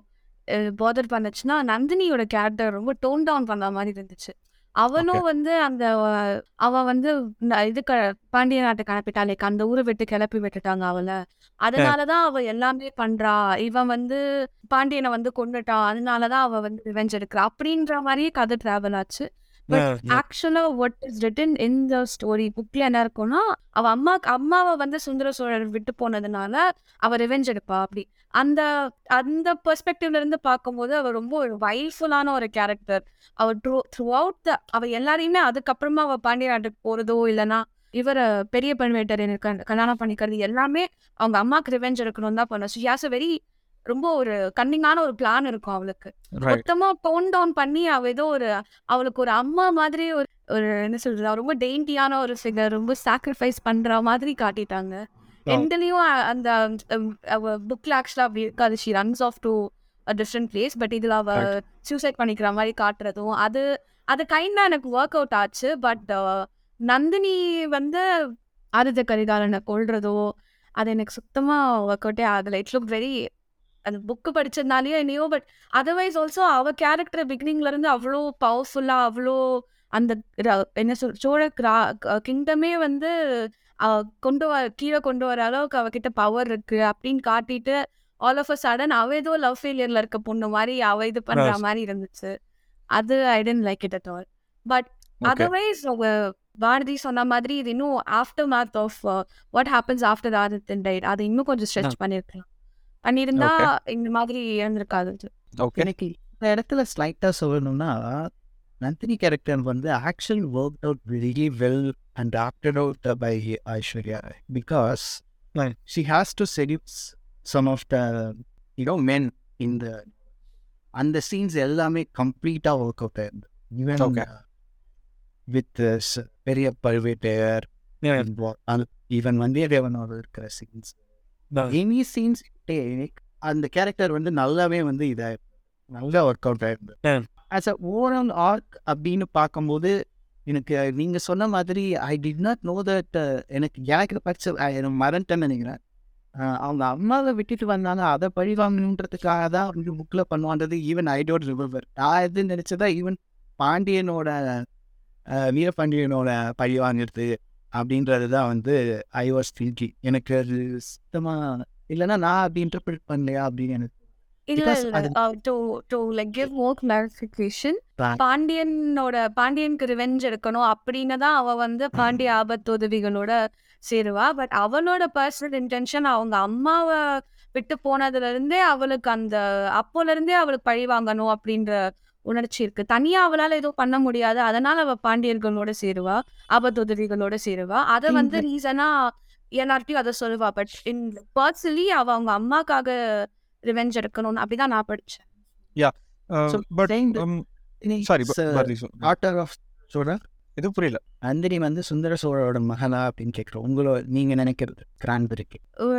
பாதர் பண்ணுச்சுன்னா நந்தினியோட கேரக்டர் ரொம்ப டோன் டவுன் பண்ண மாதிரி இருந்துச்சு அவனும் வந்து அந்த அஹ், அவ வந்து ந- இது க பாண்டிய நாட்டுக்கு அனுப்பிட்டா லைக் அந்த ஊரை விட்டு கிளப்பி விட்டுட்டாங்க அவளை அதனாலதான் அவ எல்லாமே பண்றா இவன் வந்து பாண்டியனை வந்து கொண்டுட்டான் அதனாலதான் அவ வந்து ரிவெஞ்ச் எடுக்கிறா அப்படின்ற மாதிரியே கதை டிராவல் ஆச்சு ஆக்சுவலா what is written in the story புக்ல என்ன இருக்கும்னா அவ அம்மா அம்மாவை வந்து சுந்தர சோழர் விட்டு போனதுனால அவ ரிவெஞ்ச் எடுப்பா அப்படி அந்த அந்த பெர்ஸ்பெக்டிவ்ல இருந்து பார்க்கும்போது அவ ரொம்ப ஒரு வைல்ஃபுல்லான ஒரு கேரக்டர் அவ த்ரூ த்ரூ அவுட் த அவ எல்லாரையுமே அதுக்கப்புறமா அவ பாண்டிய நாட்டுக்கு போறதோ இல்லைன்னா இவரை பெரிய பழுவேட்டரையனுக்கு கல்யாணம் பண்ணிக்கிறது எல்லாமே அவங்க அம்மாக்கு ரிவெஞ்ச் எடுக்கணும் தான் பண்ண ஷி ஹாஸ் அ வெரி ரொம்ப ஒரு கன்னிங்கான ஒரு பிளான் இருக்கும் அவளுக்கு ரைட் மொத்தமா டோன் டவுன் பண்ணி அவ ஏதோ ஒரு அவளுக்கு ஒரு அம்மா மாதிரி ஒரு ஒரு என்ன சொல்றது அவ ரொம்ப டெயின்டியான ஒரு ஃபிகர் ரொம்ப சாக்ரிஃபைஸ் பண்ற மாதிரி காட்டிட்டாங்க எண்ட்லயும் அந்த உம், அவ புக்ல ஆக்சுவலா அப்படி இருக்காது she runs off to a different place but இதுல அவ சூசைட் பண்ணிக்கிற மாதிரி காட்டுறதும் அது அது கைண்டா எனக்கு ஒர்க் அவுட் ஆச்சு பட் நந்தினி வந்து ஆதித்த கரிகாலனை கொள்றதோ அது எனக்கு சுத்தமா ஒர்க் அவுட்டே ஆகலை இட் லுக் வெரி அந்த புக்கு படிச்சதுனாலயோ என்னையோ பட் அதர்வைஸ் ஆல்சோ அவ கேரக்டர் பிகினிங்ல இருந்து அவ்வளோ பவர்ஃபுல்லா அவ்வளோ அந்த ர- என்ன சொல் சோழ கிங்டமே வந்து அவ கொண்டு வர கீழே கொண்டு வர அளவுக்கு அவகிட்ட பவர் இருக்கு அப்படின்னு காட்டிட்டு ஆல் ஆஃப் அ சடன் அவ ஏதோ லவ் ஃபெயிலியர்ல இருக்க பொண்ணு மாதிரி அவ இது பண்ற Yes. மாதிரி இருந்துச்சு அது I didn't like it at all but okay otherwise Bharathi சொன்ன மாதிரி இது இன்னும் aftermath of what happens after Adithan died அது இன்னும் கொஞ்சம் ஸ்ட்ரெச் பண்ணிருக்கலாம் பண்ணியிருந்தா இந்த மாதிரி இருந்திருக்காது அது. ஓகே எனக்கு இந்த இடத்துல ஸ்லைட்டாக சொல்லணும்னா நந்தினி கேரக்டர் வந்து actually work out very well and acted out by Aishwarya because Right. She has to seduce some of the you know men இந்த அந்த சீன்ஸ் எல்லாமே கம்ப்ளீட்டாக ஒர்க் அவுட் ஆயிருந்தது ஈவன் Okay. வித் பெரிய பழுவேட்டையர் ஈவன் வந்தியத்தேவனோட இருக்கிற சீன்ஸ் எனி சீன்ஸ் டேக் அந்த character வந்து நல்லாவே வந்து இதாக நல்லா ஒர்க் அவுட் ஆயிருந்தது Yeah. As a overall arc அப்படின்னு பார்க்கும்போது எனக்கு நீங்கள் சொன்ன மாதிரி ஐ டிட் நாட் நோ தட் எனக்கு எனக்கு படிச்ச I- எனக்கு மறந்துட்டேன்னு நினைக்கிறேன் அஹ் அவங்க அம்மாவை விட்டுட்டு வந்தாங்க அதை பழி வாங்கணுன்றதுக்காக தான் வந்து புக்கில் பண்ணுவான்றது ஈவன் ஐ டோன்ட் ரிமெம்பர் நான் எது நினச்சதா ஈவன் பாண்டியனோட அஹ், வீரபாண்டியனோட பழி வாங்குறது அப்படின்றது தான் வந்து ஐ வாஸ் திங்கிங் எனக்கு அது சுத்தமாக இல்லைன்னா நான் அப்படி இன்டர்பிரட் பண்ணலையா அப்படின்னு எனக்கு இல்ல Because இல்ல to to like give more clarification Right. பாண்டியனோட பாண்டியனுக்கு ரிவெஞ்ச் எடுக்கணும் அப்படின்னு தான் அவ வந்து பாண்டிய ஆபத்து உதவிகளோட சேருவா பட் அவளோட பர்சனல் இன்டென்ஷன் அவங்க அம்மாவை விட்டு போனதுல இருந்தே அவளுக்கு அந்த அப்போல இருந்தே அவளுக்கு பழி வாங்கணும் அப்படின்ற உணர்ச்சி இருக்கு தனியா அவளால எதுவும் பண்ண முடியாது அதனால அவ பாண்டியர்களோட சேருவா ஆபத்து உதவிகளோட சேருவா அதை வந்து ரீசனா எல்லார்ட்டையும் அதை சொல்லுவா பட் இன் பர்சனலி அவ அவங்க அம்மாக்காக ரிவெஞ்ச் எடுக்கணும்னு அப்படிதான் நான் படிச்சேன் So, but saying that- sorry It's, uh, Bharathi சொல் டாட்டர் ஆஃப் சோழ இது புரியல நந்தினி வந்து சுந்தர சோழரோட மகளா அப்படின்னு கேட்குறோம் உங்களோட நீங்க நினைக்கிறது கிரான்பெரிக்கு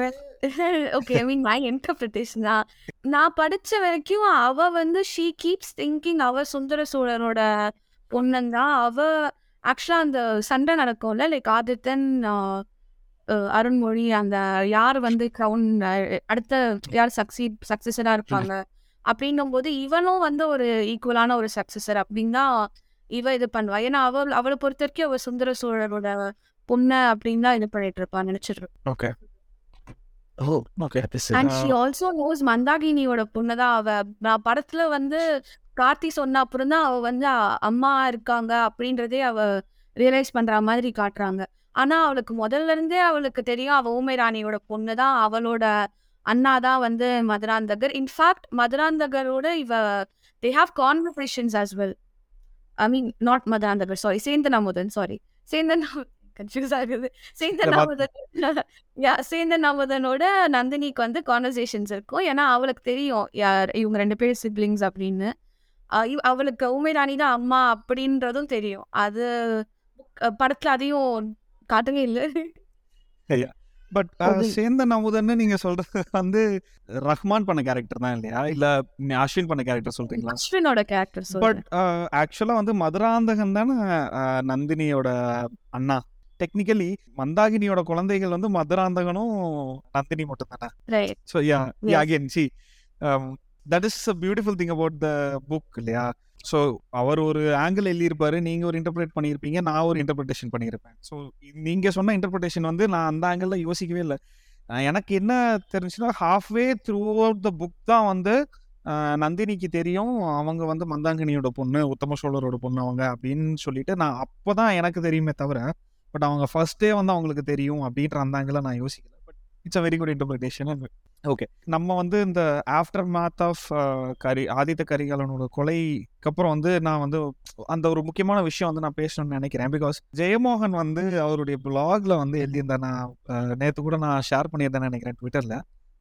okay I mean my interpretation தான் நான் படிச்ச வரைக்கும் அவ வந்து ஷீ கீப்ஸ் திங்கிங் அவ சுந்தர சோழனோட பொண்ணன் தான் அவ ஆக்சுவலா அந்த சண்டை நடக்கும்ல like Adithan ah, ah, Arunmozhi அந்த யார் வந்து க்ரௌன் அடுத்த யார் சக்சீட் சக்சஸரா இருப்பாங்க அப்படின்னும் போது இவனும் வந்து ஒரு ஈக்குவலான ஒரு சக்சஸர் அப்படின்னு தான் இவ இது பண்ணுவா ஏன்னா அவள் அவளை பொறுத்த வரைக்கும் அவ சுந்தர சோழரோட பொண்ணு அப்படின்னு தான் இது பண்ணிட்டு இருப்பான் நினைச்சிட்டு okay oh okay and she also knows மந்தாகினியோட பொண்ணு தான் அவ நான் படத்துல வந்து கார்த்தி சொன்ன அப்புறம் தான் அவ வந்து அ- அம்மா இருக்காங்க அப்படின்றதே அவ ரியலைஸ் பண்ற மாதிரி காட்டுறாங்க ஆனா அவளுக்கு முதல்ல இருந்தே அவளுக்கு தெரியும் அவ ஊமை ராணியோட பொண்ணு தான் அவளோட அண்ணா தான் வந்து மதுராந்தகர் இன்ஃபேக்ட் மதுராந்தகரோட இவ they have conversations as well I mean not Madhuranthakar sorry Sendhan Amudhan sorry Sendhan confuse ஆகுது சேந்தன் இல்ல, அமுதன் யா சேந்தன் அமுதனோட நந்தினிக்கு வந்து கான்வர்சேஷன்ஸ் இருக்கும் ஏன்னா அவளுக்கு தெரியும் யார் இவங்க ரெண்டு பேரும் சிப்ளிங்ஸ் அப்படின்னு அஹ் இவ- அவளுக்கு ஊமை ராணி தான் அம்மா அப்படின்றதும் தெரியும் அது அஹ் படத்துல அதையும் காட்டவே இல்லை பட் சேந்தன் அமுதன்னு நீங்க சொல்றது வந்து ரஹ்மான் பண்ண கேரக்டர் தான் இல்லையா இல்ல நீ அஸ்வின் பண்ண கேரக்டர் சொல்றீங்களா அஸ்வினோட கேரக்டர் பட் சொல்றேன் ஆக்சுவலா வந்து மதுராந்தகன் தானே அஹ், நந்தினியோட அண்ணா டெக்னிக்கலி மந்தாகினியோட குழந்தைகள் வந்து மதுராந்தகனும் நந்தினி மட்டும் தானே right so yeah Yes. Again see that is a beautiful thing about the book இல்லையா ஸோ அவர் ஒரு ஆங்கிள் எழுதியிருப்பாரு நீங்க ஒரு இன்டர்பிரேட் பண்ணியிருப்பீங்க நான் ஒரு இன்டர்பிரிட்டேஷன் பண்ணியிருப்பேன் ஸோ நீங்க சொன்ன இன்டர்பிரிட்டேஷன் வந்து நான் அந்த ஆங்கிளில் யோசிக்கவே இல்லை அஹ் எனக்கு என்ன தெரிஞ்சுன்னா halfway through out the book தான் வந்து அஹ் நந்தினிக்கு தெரியும் அவங்க வந்து மந்தாங்கினியோட பொண்ணு உத்தம சோழரோட பொண்ணு அவங்க அப்படின்னு சொல்லிட்டு நான் அப்போ தான் எனக்கு தெரியுமே தவிர பட் அவங்க ஃபர்ஸ்டே வந்து அவங்களுக்கு தெரியும் அப்படின்ற அந்த ஆங்கிளில் நான் யோசிக்கல but it's a very good interpretation okay நம்ம வந்து இந்த aftermath of Kari Aditha கரிகாலனோட கொலைக்கு அப்புறம் வந்து நான் வந்து அந்த ஒரு முக்கியமான விஷயம் வந்து நான் பேசணும்னு நினைக்கிறேன் பிகாஸ் ஜெயமோகன் வந்து அவருடைய பிளாக்ல வந்து எழுதியிருந்தேன் நான் நேற்று கூட நான் ஷேர் பண்ணியிருந்தேன் நினைக்கிறேன் ட்விட்டரில்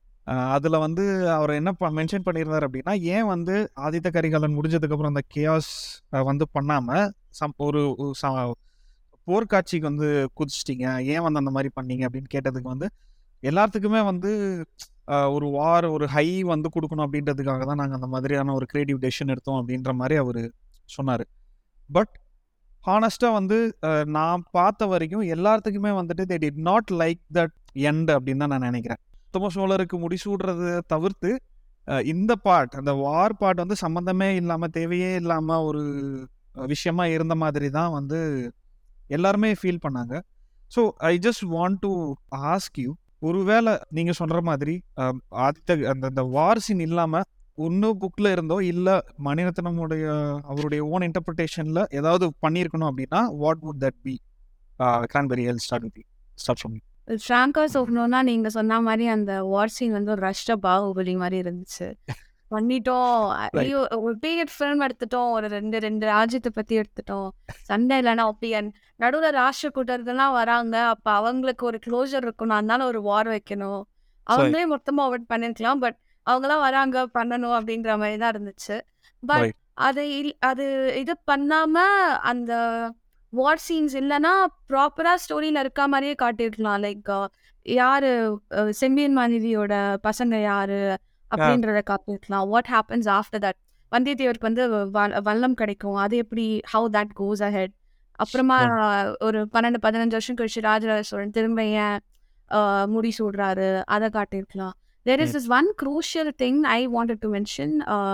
அதில் வந்து அவர் என்ன மென்ஷன் பண்ணியிருந்தார் அப்படின்னா ஏன் வந்து ஆதித்த கரிகாலன் முடிஞ்சதுக்கப்புறம் அந்த கேஆஸ் வந்து பண்ணாமல் சம் ஒரு ஒரு ச- போர்க்காட்சிக்கு வந்து குதிச்சிட்டீங்க ஏன் வந்து அந்த மாதிரி பண்ணீங்க அப்படின்னு கேட்டதுக்கு வந்து எல்லாத்துக்குமே வந்து ஆஹ், ஒரு வார் ஒரு ஹை வந்து கொடுக்கணும் அப்படின்றதுக்காக தான் நாங்கள் அந்த மாதிரியான ஒரு கிரியேட்டிவ் டெசிஷன் எடுத்தோம் அப்படின்ற மாதிரி அவர் சொன்னார் பட் ஹானஸ்ட்டாக வந்து ஆஹ், நான் பார்த்த வரைக்கும் எல்லாத்துக்குமே வந்துட்டு they did not like that end அப்படின்னு தான் நான் நினைக்கிறேன் உத்தம சோழருக்கு முடிசூடுறத தவிர்த்து ஆஹ், இந்த பார்ட் அந்த வார் பார்ட் வந்து சம்மந்தமே இல்லாமல் தேவையே இல்லாமல் ஒரு அஹ், விஷயமா இருந்த மாதிரி தான் வந்து எல்லாருமே ஃபீல் பண்ணாங்க so I just want to ask you ஒருவேளை நீங்கள் சொல்கிற மாதிரி அஹ், ஆதித்த அந்த அந்த வார் சீன் இல்லாமல் ஒன்று புக்கில் இருந்தோ இல்லை மணிரத்னமுடைய அவருடைய ஓன் இன்டர்பிரிட்டேஷனில் ஏதாவது பண்ணியிருக்கணும் அப்படின்னா what would that be Cranberry எல் ஸ்டார்ட் வித் ஸ்டார்ட் ஃப்ரம் ஃப்ராங்கா சொல்லணும்னா நீங்க சொன்ன மாதிரி அந்த வார் சீன் வந்து ஒரு ரஷ்ட பாகுபலி மாதிரி இருந்துச்சு பண்ணிட்டோம் ஐயோ ஒரு பீரியட் ஃபிலிம் எடுத்துட்டோம் ஒரு ரெண்டு ரெண்டு ராஜ்யத்தை பத்தி எடுத்துட்டோம் சண்டை இல்லைன்னா ஒப்பியன் நடுவில் ராஷ்டிர கூட்டர்கள்லாம் வராங்க அப்ப அவங்களுக்கு ஒரு க்ளோஷர் இருக்கணும் அதனால ஒரு வார் வைக்கணும் அவங்களே மொத்தமா அவாய்ட் பண்ணிருக்கலாம் பட் அவங்களாம் வராங்க பண்ணணும் அப்படின்ற மாதிரி தான் இருந்துச்சு பட் Right. அது இல்- அது இது பண்ணாம அந்த வார் சீன்ஸ் இல்லைன்னா ப்ராப்பரா ஸ்டோரியில இருக்க மாதிரியே காட்டியிருக்கலாம் லைக் யாரு அஹ், செம்பியன் மனைவியோட பசங்க யாரு அப்படின்றத காட்டியிருக்கலாம் வாட் ஹேப்பன்ஸ் ஆஃப்டர் தட் வந்தியத்தேவருக்கு வந்து வ- வல்லம் கிடைக்கும் அது எப்படி ஹவு தட் கோஸ் அஹெட் அப்புறமா ஒரு பன்னெண்டு பதினஞ்சு வருஷம் கழிச்சு ராஜராஜ சோழன் திரும்ப ஏன் அஹ், முடி சூடுறாரு அதை காட்டியிருக்கலாம் there is is one crucial thing I wanted to mention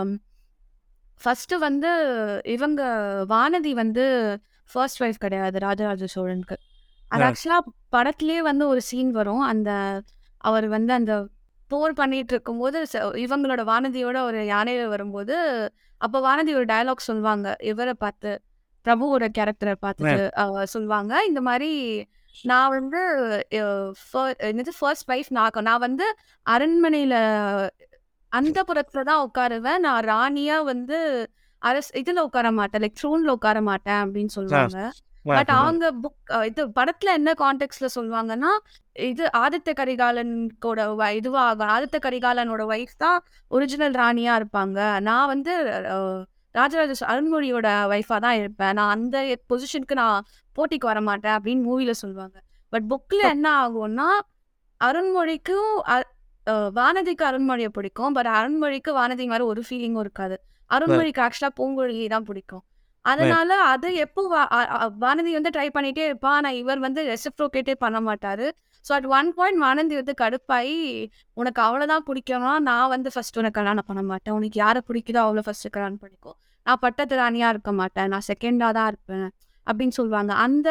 first வந்து இவங்க வானதி வந்து ஃபர்ஸ்ட் ஒய்ஃப் கிடையாது ராஜராஜ சோழனுக்கு அது Yeah. ஆக்சுவலா படத்திலே வந்து ஒரு சீன் வரும் அந்த அவர் வந்து அந்த போர் பண்ணிட்டு இருக்கும்போது ச- இவங்களோட வானதியோட ஒரு யானையில வரும்போது அப்ப வானதி ஒரு டயலாக் சொல்லுவாங்க இவரை பார்த்து பிரபுவோட கேரக்டரை பார்த்துட்டு அவ சொல்லுவாங்க இந்த மாதிரி நான் வந்து அஹ், fir- என்னது ஃபர்ஸ்ட் ஒய்ஃப் நான் நான் வந்து அரண்மனையில அந்த புறத்துல தான் உட்காருவேன் நான் ராணியா வந்து அரசு இதுல உட்கார மாட்டேன் லைக் த்ரோன்ல உட்கார மாட்டேன் அப்படின்னு சொல்லுவாங்க பட் அவங்க புக் இது படத்துல என்ன கான்டெக்ட்ல சொல்லுவாங்கன்னா இது ஆதித்த கரிகாலனோட வ- இதுவா ஆகும் ஆதித்த கரிகாலனோட ஒய்ஃப் தான் ஒரிஜினல் ராணியா இருப்பாங்க நான் வந்து அஹ், ராஜராஜ சோ- அருண்மொழியோட ஒய்ஃபா தான் இருப்பேன் நான் அந்த பொசிஷனுக்கு நான் போட்டிக்கு வர மாட்டேன் அப்படின்னு மூவில சொல்லுவாங்க பட் புக்ல என்ன ஆகும்னா அருண்மொழிக்கும் அ- அஹ், வானதிக்கு அருண்மொழியை பிடிக்கும் பட் அருண்மொழிக்கு வானதி மாதிரி ஒரு ஃபீலிங்கும் இருக்காது அருண்மொழிக்கு ஆக்சுவலா பூங்கொழி தான் பிடிக்கும் அதனால அது எப்போ வா- அ- அ- வானதி வந்து ட்ரை பண்ணிட்டே இருப்பா நான் இவர் வந்து ரெசிப்ரோகேட்டே பண்ண மாட்டாரு so at one point Vanathi வந்து கடுப்பாயி உனக்கு அவ்வளோதான் பிடிக்கும்னா நான் வந்து ஃபர்ஸ்ட் உனக்கு கல்யாணம் பண்ண மாட்டேன் உனக்கு யாரை பிடிக்குதோ அவ்வளோ ஃபர்ஸ்ட் கல்யாணம் பண்ணிக்கோ நான் பட்டத்து ராணியா இருக்க மாட்டேன் நான் செகண்டாக தான் இருப்பேன் அப்படின்னு சொல்லுவாங்க அந்த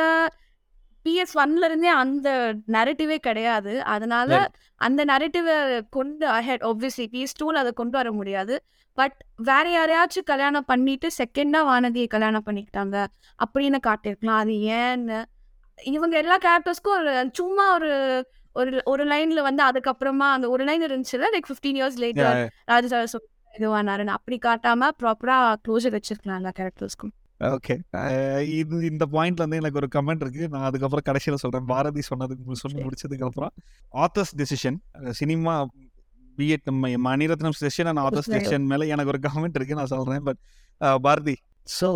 பிஎஸ் ஒன்ல இருந்தே அந்த நரேட்டிவே கிடையாது அதனால அந்த நரேட்டிவை கொண்டு அஹெட் ஒப்வியஸ்லி பிஎஸ் டூல அதை கொண்டு வர முடியாது பட் வேற யாரையாச்சும் கல்யாணம் பண்ணிட்டு செகண்டா வானதியை கல்யாணம் பண்ணிக்கிட்டாங்க அப்படின்னு காட்டியிருக்கலாம் அது ஏன்னு இவங்க எல்லா கேரக்டர்ஸ்க்கும் ஒரு சும்மா ஒரு ஒரு ஒரு லைன்ல வந்து அதுக்கப்புறமா அந்த ஒரு லைன் இருந்துச்சுல லைக் ஃபிஃப்டீன் இயர்ஸ் லேட்டர் ராஜசார சொல்லி இதுவானாருன்னு அப்படி காட்டாம ப்ராப்பரா க்ளோஸர் வச்சிருக்கலாம் எல்லா கேரக்டர்ஸ்க்கும் ஓகே இது இந்த பாயிண்ட்ல இருந்து எனக்கு ஒரு கமெண்ட் இருக்கு நான் அதுக்கப்புறம் கடைசியில சொல்றேன் பாரதி சொன்னதுக்கு சொல்லி முடிச்சதுக்கு அப்புறம் ஆத்தர்ஸ் டெசிஷன் சினிமா பிஎட் நம்ம Mani Ratnam session and authors decision மேல எனக்கு ஒரு கமெண்ட் இருக்கு நான் சொல்றேன் பட் பாரதி ஸோ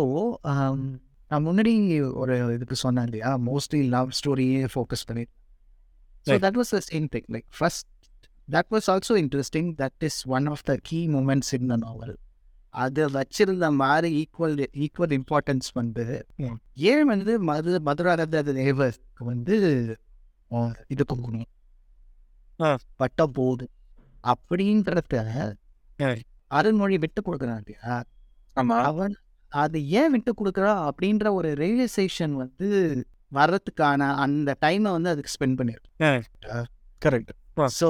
நான் முன்னாடி ஒரு இதுக்கு சொன்னேன் இல்லையா மோஸ்ட்லி லவ் ஸ்டோரியே ஃபோக்கஸ் பண்ணி so Right. That was the same thing like first that was also interesting that is one of the key moments in the novel அது வச்சிருந்த மாதிரி ஈக்குவல் ஈக்குவல் இம்பார்ட்டன்ஸ் வந்து Hmm. ஏன் வந்து மது மதுரானந்த தேவருக்கு வந்து அஹ், இது கொடுக்கணும் Ah. பட்டம் போகுது அப்படின்றத Yeah. அருண்மொழி விட்டு கொடுக்குறான் இல்லையா ஆமா அவன் அது ஏன் விட்டு கொடுக்குறா அப்படின்ற ஒரு ரியலைசேஷன் வந்து வர்றதுக்கான அந்த டைமை வந்து அதுக்கு ஸ்பெண்ட் பண்ணிருக்கு கரெக்ட் ஸோ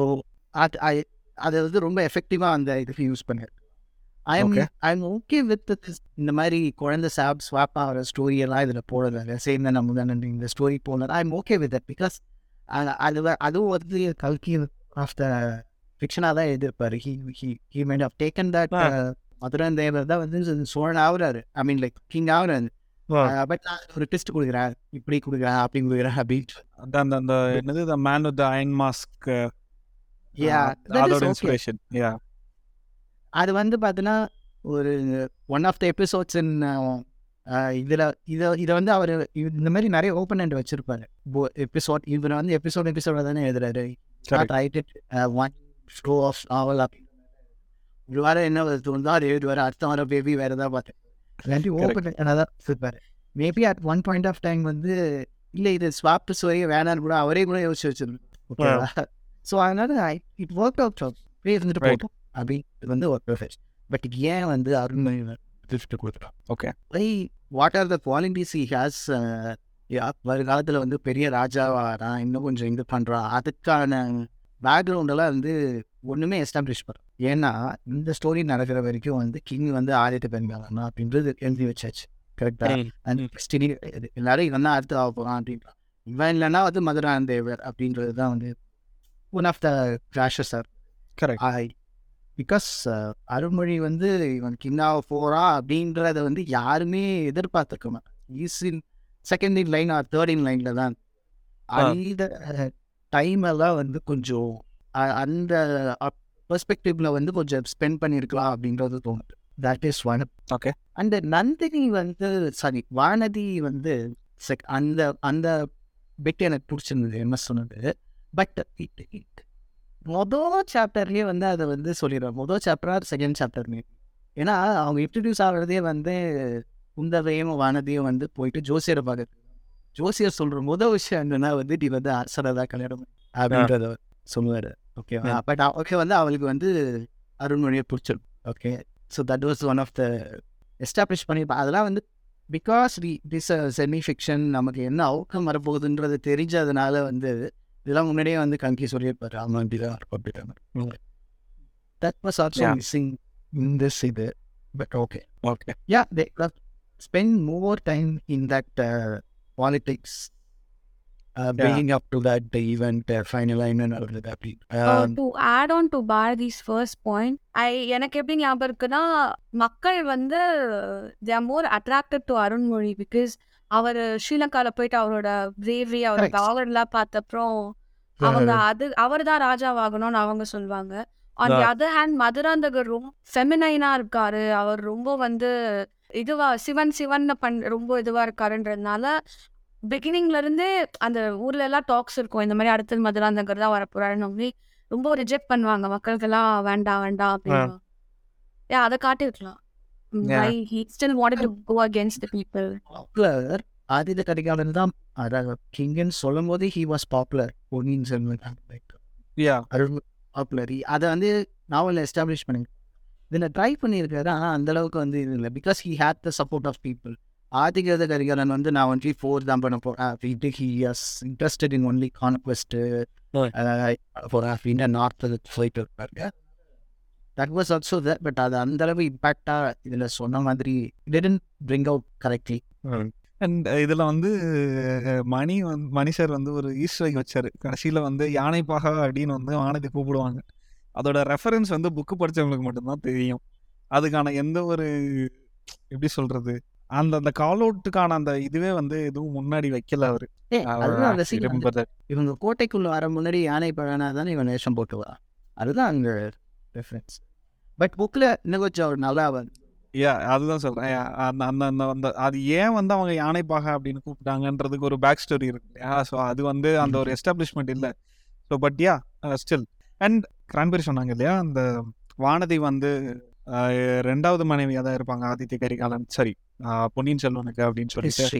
அது I- அது வந்து ரொம்ப எஃபெக்டிவாக அந்த இதுக்கு யூஸ் பண்ணிருக்கு I am Okay. I am okay with இந்த மாதிரி குழந்தை சாப் ஸ்வாப் ஆகிற ஸ்டோரி எல்லாம் இதில் போடல சேர்ந்த நம்ம தானே இந்த ஸ்டோரி போடல I am okay with that because அது வ- அதுவும் வந்து கல்கி ஆஃப் த ஃபிக்ஷனாக தான் எதிர்ப்பார் he he he mind of taken that Ah. Madhuran Thevar தான் வந்து சோழன் ஆகுறாரு ஐ மீன் லைக் கிங் ஆகுறாரு பட் நான் ஒரு டெஸ்ட் கொடுக்குறேன் இப்படி கொடுக்குறேன் அப்படி கொடுக்குறேன் அப்படின்ட்டு அந்த அந்த அந்த என்னது the man with iron mask Yeah, that is அதோட okay. இன்ஸ்பிரேஷன் யா அது வந்து பார்த்தீங்கன்னா ஒரு one of the episodes in இதில் இதை இதை வந்து அவர் இந்த மாதிரி நிறைய ஓப்பன் ஹேண்ட் வச்சிருப்பாரு எபிசோட் இவர் வந்து எபிசோட் எபிசோட தானே எழுதுறாரு Correct. Right it one show of novel அப்படி ஒரு வாரம் என்ன தோணுதோ அது எழுதுவார் அடுத்த வாரம் பேபி வேறு ஏதாவது பார்த்தேன் இல்லாட்டி ஓப்பன் தான் இருப்பார் maybe at one point of time வந்து இல்லை இது ஸ்வாப் ஸ்டோரி வேணான்னு கூட அவரே கூட யோசிச்சு வச்சிருந்தோம் ஓகேவா ஸோ அதனால இட் ஒர்க் அவுட் அப்படியே இருந்துட்டு Right. போட்டோம் அப்படி இது வந்து ஒரு பெர்ஃபெக்ட் பட் ஏன் வந்து அருண்மொழி கிஃப்ட் கொடுக்குறான் Okay. Why what are the qualities he has வருங்காலத்தில் வந்து பெரிய ராஜாவாகிறான் இன்னும் கொஞ்சம் இது பண்ணுறான் அதுக்கான பேக்ரவுண்டெல்லாம் வந்து ஒன்றுமே எஸ்டாப்ளிஷ் பண்ணுறோம் ஏன்னா இந்த ஸ்டோரி நடக்கிற வரைக்கும் வந்து கிங் வந்து ஆதித்த பெண்காலன்னா அப்படின்றது எழுதி வச்சாச்சு கரெக்டாக அந்த கிறிஸ்டினி எல்லாரும் இவன் தான் அடுத்து ஆக போகிறான் அப்படின்றான் இவன் இல்லைன்னா வந்து மதுரான் தேவர் அப்படின்றது தான் வந்து one of the crashes are correct I because Arunmozhi வந்து இவன் கிங்காக போகிறா அப்படின்றத வந்து யாருமே எதிர்பார்த்துருக்க மாட்டாங்க is in second in line or third in லைனில் தான் அந்த டைம் எல்லாம் வந்து கொஞ்சம் அ- அந்த பெர்ஸ்பெக்டிவ்ல வந்து கொஞ்சம் ஸ்பெண்ட் பண்ணியிருக்கலாம் அப்படின்றது தோணுது தட் இஸ் ஒன் Okay. அந்த நந்தினி வந்து சாரி வானதி வந்து செக் அந்த அந்த பெட் எனக்கு பிடிச்சிருந்தது என்ன சொன்னது பட் இட் இட் மொதல் சாப்டர்லேயே வந்து அதை வந்து சொல்லிடுறேன் மொதல் சாப்டர் செகண்ட் சாப்டர் ஏன்னா அவங்க இன்ட்ரடியூஸ் ஆகிறதே வந்து குந்தவையும் வானதியும் வந்து போயிட்டு ஜோசியரை பார்க்குறது ஜோசியர் சொல்கிற முதல் விஷயம் என்னன்னா வந்து நீ வந்து அரசரை தான் கல்யாணம் பண்ணு அப்படின்றத சொல்லுவார் ஓகேவா பட் ஓகே வந்து அவளுக்கு வந்து அருண்மொழியை பிடிச்சிருக்கும் okay so that was one of the establish பண்ணி அதெல்லாம் வந்து பிகாஸ் திஸ் செமி ஃபிக்ஷன் நமக்கு என்ன அவுட்கம் வரப்போகுதுன்றது தெரிஞ்சதுனால வந்து இதெல்லாம் முன்னாடியே வந்து கங்கி சொல்லியிருப்பாரு அவன் இப்படி தான் இருக்கும் அப்படி that was also Yeah. Missing in this இது but okay okay yeah they have spend more time in that uh, politics uh, bringing up to that the event uh, final line and all that um, to add on to Bharathi's first point I எனக்கு எப்படி ஞாபகம் இருக்குன்னா மக்கள் வந்து they are more attracted to Arunmozhi because அவர் ஸ்ரீலங்கால போயிட்டு அவரோட பிரேவரி அவரோட Correct. பவர்லாம் பார்த்தப்புறம் அவங்க அது அவர் தான் ராஜாவாகணும்னு அவங்க சொல்லுவாங்க on the other hand Madhuranthakar ரொம்ப ஃபெமினைனா இருக்காரு அவர் ரொம்ப வந்து இதுவா சிவன் சிவன் பண் ரொம்ப இதுவா இருக்காருன்றதுனால பிகினிங்ல இருந்தே அந்த ஊர்ல எல்லாம் டாக்ஸ் இருக்கும் இந்த மாதிரி அடுத்தது மதுராந்தகர் தான் வரப்போறாருன்னு சொல்லி ரொம்ப ரிஜெக்ட் பண்ணுவாங்க மக்களுக்கெல்லாம் வேண்டாம் வேண்டாம் அப்படின்னு ஏன் அதை காட்டியிருக்கலாம் Yeah. why he still wanted to go against the people. Popular Aditha Karikalan தான் அதாவது கிங்னு சொல்லும் போது he was popular Ponniyin Selvan like yeah Arul popular அதை வந்து நாவலில் எஸ்டாப்ளிஷ் பண்ணி இதில் ட்ரை பண்ணியிருக்காரு ஆனால் அந்த அளவுக்கு வந்து இது இல்லை because he had the support of people ஆதிகத கரிகாலன் வந்து நான் வந்து ஃபோர் தான் பண்ண போகிறேன் he has interested in only conquest போகிறேன் அப்படின்னு நார்த்து போயிட்டு இருப்பாருங்க that was also that but அது அந்த அளவு இம்பேக்டாக இதில் சொன்ன மாதிரி didn't bring out correctly and இதில் வந்து அஹ், மணி வந்து மணி சார் வந்து ஒரு ஈஸ்டர் egg வச்சாரு கடைசியில் வந்து யானைப்பாகா அப்படின்னு வந்து வானத்தை கூப்பிடுவாங்க அதோட ரெஃபரன்ஸ் வந்து புக்கு படித்தவங்களுக்கு மட்டும்தான் தெரியும் அதுக்கான எந்த ஒரு எப்படி சொல்றது அந்த அந்த கால் அவுட்டுக்கான அந்த இதுவே வந்து எதுவும் முன்னாடி வைக்கல அவரு அதுதான் அந்த scene வந்து remember that. இவங்க கோட்டைக்குள்ள வர முன்னாடி யானை பழனா தானே இவன் வேஷம் போட்டு வரா அதுதான் அங்கே ரெஃபரன்ஸ் பட் புக்கில் இன்னும் கொஞ்சம் ஒரு நல்லா வந்து யா அதுதான் சொல்றேன் Yeah, அந்த அந்த அந்த அந்த அது ஏன் வந்து அவங்க யானைப்பாக அப்படின்னு கூப்பிட்டாங்கன்றதுக்கு ஒரு பேக் ஸ்டோரி இருக்கு இல்லையா ஸோ அது வந்து அந்த ஒரு எஸ்டாப்ளிஷ்மெண்ட் இல்லை so but yeah still and Cranberry சொன்னாங்க இல்லையா அந்த வானதி வந்து அஹ், ரெண்டாவது மனைவியாக தான் இருப்பாங்க ஆதித்ய கரிகாலன் சரி அஹ், பொன்னியின் செல்வனுக்கு அப்படின்னு சொல்லிட்டு ஹிஸ்ட்ரி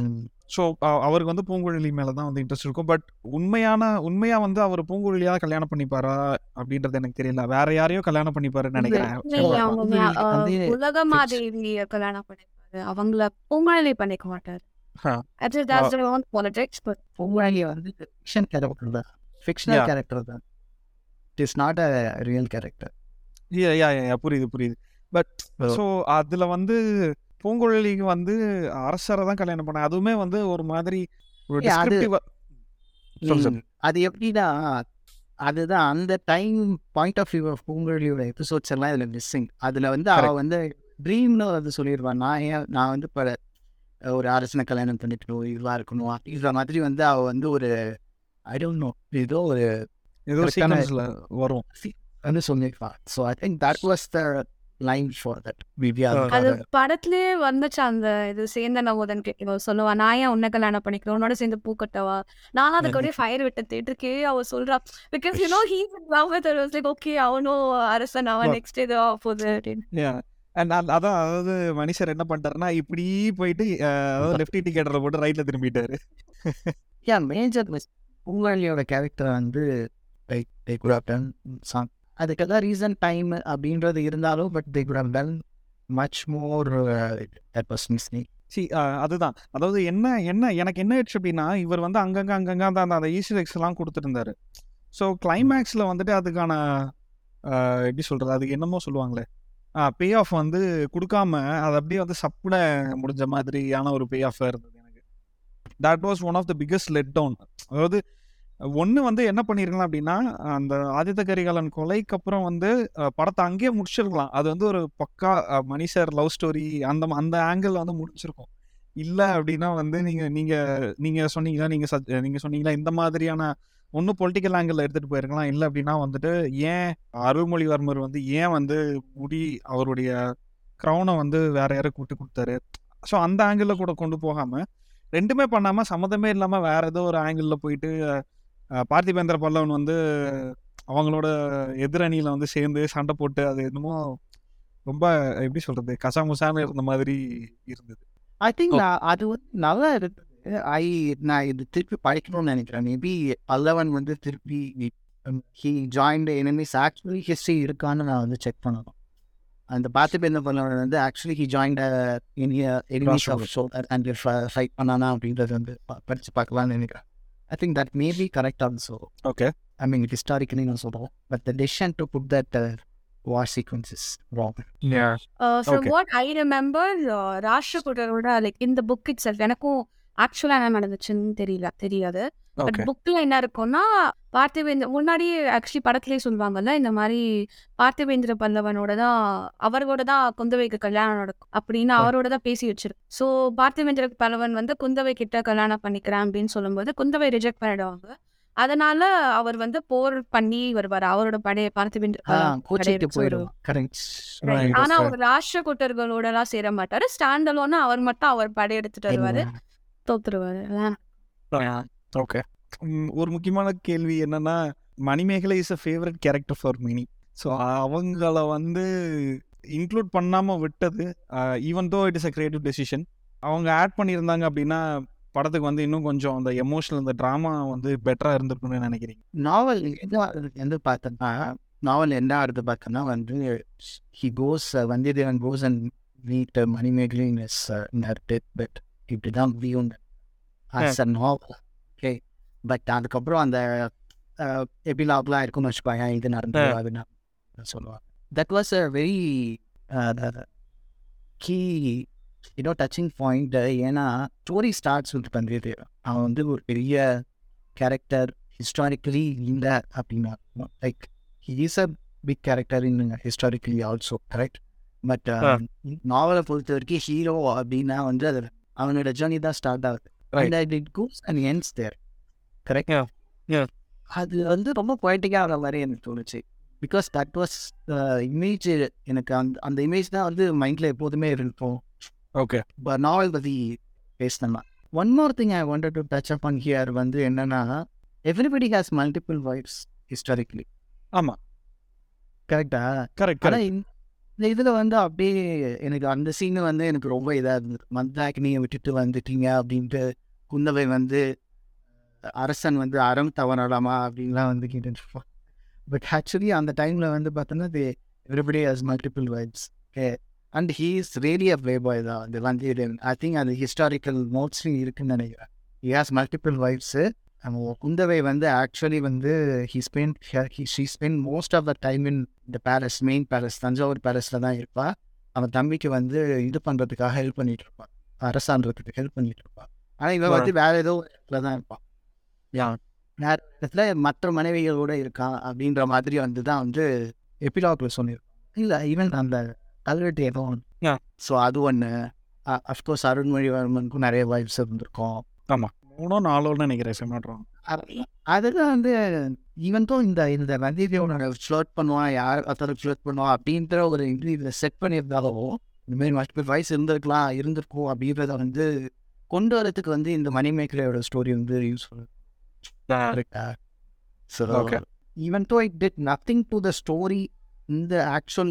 ஸோ அவருக்கு வந்து பூங்குழலி மேலே தான் வந்து இன்ட்ரெஸ்ட் இருக்கும் பட் உண்மையான உண்மையாக வந்து அவர் பூங்குழலியா கல்யாணம் பண்ணிப்பாரா அப்படின்றது எனக்கு தெரியல வேற யாரையோ கல்யாணம் பண்ணிப்பாருன்னு நினைக்கிறேன் இல்ல, அவங்க மா- பூங்குழலி வந்து அஹ், உலக மாதேவிய கல்யாணம் பண்ணிப்பாரு அவங்கள பூமாலை பண்ணிக்க மாட்டாரு Huh. Actually, that's their own politics, but பொங்கலாளி வந்து ஃபிக்ஷன் கேரக்டர் தான் ஃபிக்ஷனல் Yeah. கேரக்டர் தான் it is not a real character yeah yeah yeah புரியுது புரியுது பட் Oh. ஸோ அதில் வந்து பூங்குழலிக்கு வந்து அரசரை தான் கல்யாணம் பண்ண அதுவுமே வந்து ஒரு மாதிரி ஒரு Yeah, அது- descriptive-ஆ- சொல்லு சொல்லு. அது எப்படின்னா அதுதான் அந்த time point of view of பூங்குழலியோட எபிசோட்ஸ் எல்லாம் இதில் மிஸ்ஸிங் அதில் வந்து அவ Correct. வந்து ட்ரீம்ல வந்து சொல்லிடுவான் நான் ஏன் நான் வந்து இப்போ ஒரு அரசனை கல்யாணம் பண்ணிக்கணும் இதுவாக இருக்கணும் அப்படின்ற மாதிரி வந்து அவ வந்து ஒரு ஐ டோன்ட் நோ ஏதோ ஒரு ஏதோ correct-ஆன- சீக்வன்ஸில் வரும் வந்து சொல்லியிருப்பான் so I think that was the line for that விவியா அது படத்திலேயே வந்துச்சு அந்த இது சேர்ந்த நவோதன் கேட்க சொல்லுவா நான் ஏன் உன்னை கல்யாணம் பண்ணிக்கிறேன் உன்னோட சேர்ந்து பூ கட்டவா நானும் அதுக்கு அப்படியே ஃபயர் விட்ட தேட்டருக்கே அவ சொல்றா because you know he love with like okay அவனும் அரசன் அவன் But- நெக்ஸ்ட் இது ஆக போகுது அப்படின்னு அண்ட் அதான் அதாவது மனுஷர் என்ன பண்ணிட்டாருன்னா இப்படி போயிட்டு அஹ், அதாவது லெஃப்ட் டிக்கெட்டில் போட்டு ரைட்டில் திரும்பிட்டாரு யா மேஜர் மிஸ் பூங்காளியோட கேரக்டர் வந்து like they could have done song அதுக்கெல்லாம் ரீசன் டைம் அப்படின்றது இருந்தாலும் but they could have done much more that was missing see அதுதான் அதாவது என்ன என்ன எனக்கு என்ன ஆயிடுச்சு அப்படின்னா இவர் வந்து அங்கங்க அங்கங்க அந்த அந்த அந்த ஈஸ்டர் எக்ஸ் எல்லாம் கொடுத்துருந்தாரு ஸோ கிளைமேக்ஸில் வந்துட்டு அதுக்கான அஹ், எப்படி சொல்றது அதுக்கு என்னமோ சொல்லுவாங்களே பே ஆஃப் வந்து கொடுக்காம அது அப்படியே வந்து சப்புன முடிஞ்ச மாதிரியான ஒரு பே ஆஃபாக இருந்தது எனக்கு that was one of the biggest let down அதாவது ஒன்று வந்து என்ன பண்ணியிருக்கலாம் அப்படின்னா அந்த ஆதித்த கரிகாலன் கொலைக்கு அப்புறம் வந்து அஹ், படத்தை அங்கேயே முடிச்சிருக்கலாம் அது வந்து ஒரு பக்கா அஹ், மணி சார் லவ் ஸ்டோரி அந்த அந்த ஆங்கிள் வந்து முடிச்சிருக்கும் இல்லை அப்படின்னா வந்து நீங்கள் நீங்கள் நீங்கள் சொன்னீங்களா நீங்கள் சஜ் நீங்கள் சொன்னீங்களா இந்த மாதிரியான ஒன்று பொலிட்டிக்கல் ஆங்கிள் எடுத்துகிட்டு போயிருக்கலாம் இல்லை அப்படின்னா வந்துட்டு ஏன் அருள்மொழிவர்மர் வந்து ஏன் வந்து முடி அவருடைய க்ரௌனை வந்து வேற யாரும் கூட்டு கொடுத்தாரு ஸோ அந்த ஆங்கிளில் கூட கொண்டு போகாமல் ரெண்டுமே பண்ணாமல் சம்மந்தமே இல்லாமல் வேற ஏதோ ஒரு ஆங்கிளில் போயிட்டு அஹ், பார்த்திபேந்திர பல்லவன் வந்து அவங்களோட எதிரணியில் வந்து சேர்ந்து சண்டை போட்டு அது என்னமோ ரொம்ப எப்படி சொல்றது கசாமுசான்னு இருந்த மாதிரி இருந்தது ஐ திங்க் Oh. நான் அது வந்து நல்லா இருக்கு ஐ நான் இது திருப்பி படிக்கணும்னு நினைக்கிறேன் மேபி பல்லவன் வந்து திருப்பி he joined enemies actually history இருக்கான்னு நான் வந்து செக் பண்ணணும் அந்த பார்த்திபேந்திர பல்லவன் வந்து actually he joined enemies of shoulder and fight பண்ணானா அப்படின்றது வந்து ப- படிச்சு பார்க்கலாம்னு நினைக்கிறேன் I think that maybe correct also okay I mean historically நான் சொல்கிறோம் but the decision to put that war sequence is wrong from Okay. What I remember ராஷ்டிரகூடரோட லைக் இந்த புக் இட் செல்ஃப் எனக்கும் ஆக்சுவலாக என்ன நடந்துச்சுன்னு தெரியல தெரியாது பட் ஓகே புக்கில் என்ன இருக்கும்னா பார்த்திவேந்திர முன்னாடி ஆக்சுவலி படத்துலேயே சொல்லுவாங்கல்ல இந்த மாதிரி பார்த்திவேந்திர பல்லவனோட தான் அவரோட தான் குந்தவைக்கு கல்யாணம் நடக்கும் அப்படின்னு அவரோட தான் பேசி வச்சிருக்கு ஸோ பார்த்திவேந்திர பல்லவன் வந்து குந்தவை கிட்ட கல்யாணம் பண்ணிக்கிறேன் அப்படின்னு சொல்லும்போது குந்தவை ரிஜெக்ட் பண்ணிடுவாங்க அதனால அவர் வந்து போர் பண்ணி வருவார் அவரோட படைய பார்த்திவேந்திர பல்லவன் கோச்சிட்டு படையெடுத்து போயிடுவோம் கரெக்ட் Right. ஆனா அவர் ராஷ்டிர கூட்டர்களோட எல்லாம் சேர மாட்டாரு ஸ்டாண்ட் அலோனா அவர் மட்டும் அவர் படையெடுத்துட்டு வருவாரு தோத்துருவாரு அதான் ஓகே ஒரு முக்கியமான கேள்வி என்னன்னா Manimekalai is a favourite character for many so அவங்கள வந்து இன்க்ளூட் பண்ணாமல் விட்டது even though it is a creative decision அவங்க ஆட் பண்ணியிருந்தாங்க அப்படின்னா படத்துக்கு வந்து இன்னும் கொஞ்சம் அந்த எமோஷனல் அந்த ட்ராமா வந்து பெட்டராக இருந்திருக்கும்னு நினைக்கிறீங்க நாவல் என்ன வந்து பார்த்தோன்னா நாவல் என்ன ஆகுது பார்த்தோன்னா வந்து he goes Vandiyathevan goes and meet மணிமேகலின் இஸ் டெத் பெட் இப்படி தான் வியூன் as a novel okay but அதுக்கப்புறம் அந்த எபிலாக்லாம் இருக்கும்னு வச்சுப்பாங்க இது நடந்தது அது நான் சொல்லுவாங்க that was a very key you know touching point ஏன்னா ஸ்டோரி ஸ்டார்ட்ஸ் வித் வந்தியத்தேவன் அவன் வந்து ஒரு பெரிய கேரக்டர் ஹிஸ்டாரிக்கலி இல்லை அப்படின்னா like he is a big character in historically also correct but நாவலை பொறுத்த வரைக்கும் ஹீரோ அப்படின்னா வந்து அது அவனோட ஜேர்னி தான் ஸ்டார்ட் ஆகுது Right. And it goes and ends there correct Yeah. Yeah. அது வந்து ரொம்ப பொயட்டிக்காக ஆகிற மாதிரி எனக்கு தோணுச்சு பிகாஸ் தட் வாஸ் இமேஜ் எனக்கு அந்த அந்த இமேஜ் தான் வந்து மைண்டில் எப்போதுமே இருக்கும் ஓகே நாவல் பற்றி பேசினேன் one more thing I wanted to touch up on here வந்து என்னன்னா everybody has multiple wives historically ஆமா. கரெக்டா கரெக்ட் ஆனால் இந்த இதில் வந்து அப்படியே எனக்கு அந்த சீனு வந்து எனக்கு ரொம்ப இதாக இருந்தது மந்தாக்கினியை விட்டுட்டு வந்துட்டீங்க அப்படின்ட்டு குந்தவை வந்து அரசன் வந்து அறம் தவறலாமா அப்படின்லாம் வந்து கேட்டுருப்போம் பட் ஆக்சுவலி அந்த டைமில் வந்து பார்த்தோன்னா the everybody has multiple wives okay and he is really a play boy தான் அந்த வந்தியத்தேவன் ஐ திங்க் அது ஹிஸ்டாரிக்கல் மோஸ்ட்லி இருக்குன்னு நினைக்கிறேன் ஹி ஹாஸ் மல்டிபிள் வைஃப்ஸு நம்ம குந்தவை வந்து ஆக்சுவலி வந்து he spend she spend most of the time in இந்த பேலஸ் மெயின் பேலஸ் தஞ்சாவூர் பேலஸில் தான் இருப்பா அவன் தம்பிக்கு வந்து இது பண்ணுறதுக்காக ஹெல்ப் பண்ணிட்டு இருப்பான் அரசான்றதுக்கு ஹெல்ப் பண்ணிட்டு இருப்பான் ஆனால் இவன் வந்து வேற ஏதோ ஒரு இடத்துல தான் இருப்பான் Yeah. வேற இடத்துல மற்ற மனைவிகளோட இருக்கான் அப்படின்ற மாதிரி வந்து தான் வந்து எபிலாக்ல சொல்லியிருப்பான் இல்லை ஈவன் அந்த கல்வெட்டு ஏதோ Yeah. ஸோ அது ஒன்று அஃப்கோர்ஸ் அருண்மொழிவர்மனுக்கும் நிறைய வைஃப்ஸ் இருந்திருக்கும் மூணோ நாலோன்னு நினைக்கிறேன் செமாட்றோம் அது- அதுதான் வந்து ஈவன் தான் இந்த இந்த வந்தியத்தேவனோட ஃப்ளோட் பண்ணுவான் யார் ஒருத்தர் ஃப்ளோட் பண்ணுவான் அப்படின்ற ஒரு இது இதில் செட் பண்ணியிருந்தாலும் இந்த மாதிரி மல்டிபிள் வாய்ஸ் இருந்திருக்கலாம் இருந்திருக்கும் அப்படின்றத வந்து கொண்டு வரதுக்கு வந்து இந்த மணிமேக்கலையோட ஸ்டோரி வந்து யூஸ்ஃபுல் கரெக்டா so Okay. Even though it did nothing to the story இந்த ஆக்சுவல்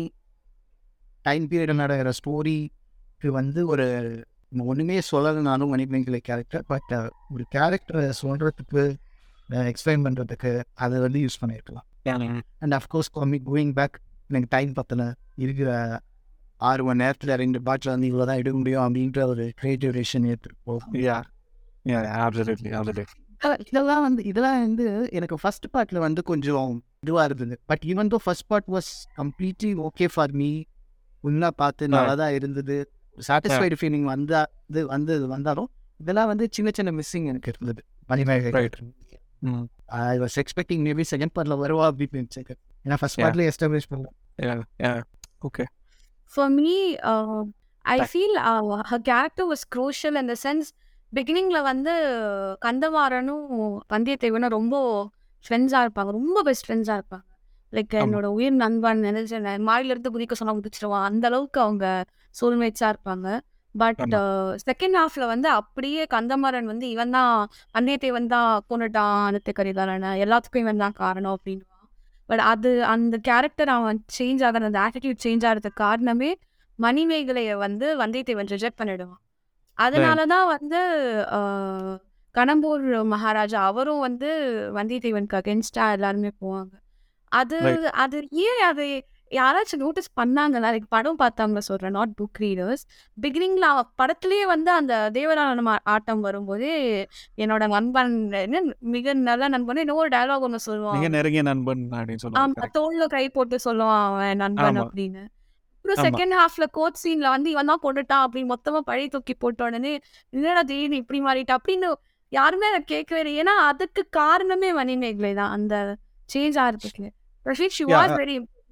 டைம் பீரியட் நடக்கிற ஸ்டோரிக்கு வந்து ஒரு ஒன்றுமே சொல்லலைனாலும் மணிமேகலை கேரக்டர் பட் ஒரு கேரக்டரை சொல்கிறதுக்கு எக்ஸ்பிளைன் பண்ணுறதுக்கு அதை வந்து யூஸ் பண்ணியிருக்கலாம் அண்ட் அஃப்கோர்ஸ் கம்மி கோயிங் பேக் எனக்கு டைம் பத்தல இருக்கிற ஆறு மணி நேரத்தில் ரெண்டு பாட்டில் வந்து இவ்வளோ தான் எடுக்க முடியும் அப்படின்ற ஒரு கிரியேட்டிவேஷன் ஏற்றுப்போம் யா யா absolutely absolutely இதெல்லாம் வந்து இதெல்லாம் வந்து எனக்கு ஃபர்ஸ்ட் பார்ட்டில் வந்து கொஞ்சம் இதுவாக இருந்தது but even though first part was completely okay for me ஃபுல்லாக பார்த்து நல்லா தான் இருந்தது சாட்டிஸ்ஃபைடு ஃபீலிங் வந்தா இது வந்து வந்தாலும் இதெல்லாம் வந்து சின்ன சின்ன மிஸ்ஸிங் எனக்கு இருந்தது மணிமேகலை Right. ம் I was expecting maybe second பார்ட்டில் வருவா அப்படின்னு நினச்சேன் ஏன்னா ஃபர்ஸ்ட் Yeah. பார்ட்ல எஸ்டாப்ளிஷ் பண்ணலாம் yeah yeah okay For me, uh, I feel uh, her character was crucial in the sense பிகினிங்ல வந்து கந்தமாறனும் வந்தியத்தேவனும் ரொம்ப ஃப்ரெண்ட்ஸாக இருப்பாங்க ரொம்ப பெஸ்ட் ஃப்ரெண்ட்ஸாக இருப்பாங்க லைக் ஆமா. என்னோட உயிர் நண்பன் நினைச்சேன் மாடியில இருந்து குதிக்க சொன்னா குதிச்சிருவான் அந்த அளவுக்கு அவங்க சோல்மேட்ஸாக இருப்பாங்க பட் ஆமா. செகண்ட் ஹாஃப்ல வந்து அப்படியே கந்தமாறன் வந்து இவன் தான் வந்தியத்தேவன் தான் கொண்டுட்டான் அனுத்தக்கரிதான எல்லாத்துக்கும் இவன் தான் காரணம் அப்படின்வான் பட் அது அந்த கேரக்டர் அவன் சேஞ்ச் ஆகிற அந்த ஆட்டிடியூட் சேஞ்ச் ஆகிறதுக்கு காரணமே மணிமேகலையை வந்து வந்தியத்தேவன் ரிஜெக்ட் பண்ணிடுவான் அதனால தான் வந்து ஆஹ், கடம்பூர் மகாராஜா அவரும் வந்து வந்தியத்தேவனுக்கு அகேன்ஸ்டா எல்லாருமே போவாங்க அது Right. அது ஏன் அது யாராச்சும் நோட்டீஸ் பண்ணாங்களா லைக் படம் பார்த்தாங்க சொல்றேன் நாட் புக் ரீடர்ஸ் பிகினிங்ல படத்துலயே வந்து அந்த தேவரான ஆட்டம் வரும்போது என்னோட நண்பன் என்ன மிக நல்ல நண்பன் இன்னொரு டயலாக் ஒன்று சொல்லுவான் மிக நெருங்கிய நண்பன் அப்படின்னு ஆமா சொல்லுவாங்க தோல்ல கை போட்டு சொல்லுவான் அவன் நண்பன் ஆமா. அப்படின்னு அப்புறம் ஆமா. செகண்ட் ஹாஃப்ல கோச் சீன்ல வந்து இவன் தான் கொண்டுட்டான் அப்படின்னு மொத்தமா பழி தூக்கி போட்ட உடனே என்னடா திடீர்னு இப்படி மாறிட்டா அப்படின்னு யாருமே அதை கேட்கவே இல்லை ஏன்னா அதுக்கு காரணமே மணிமேகலை தான் அந்த சேஞ்ச் ஆகிறதுக்கு Rashid she Yeah, was uh, very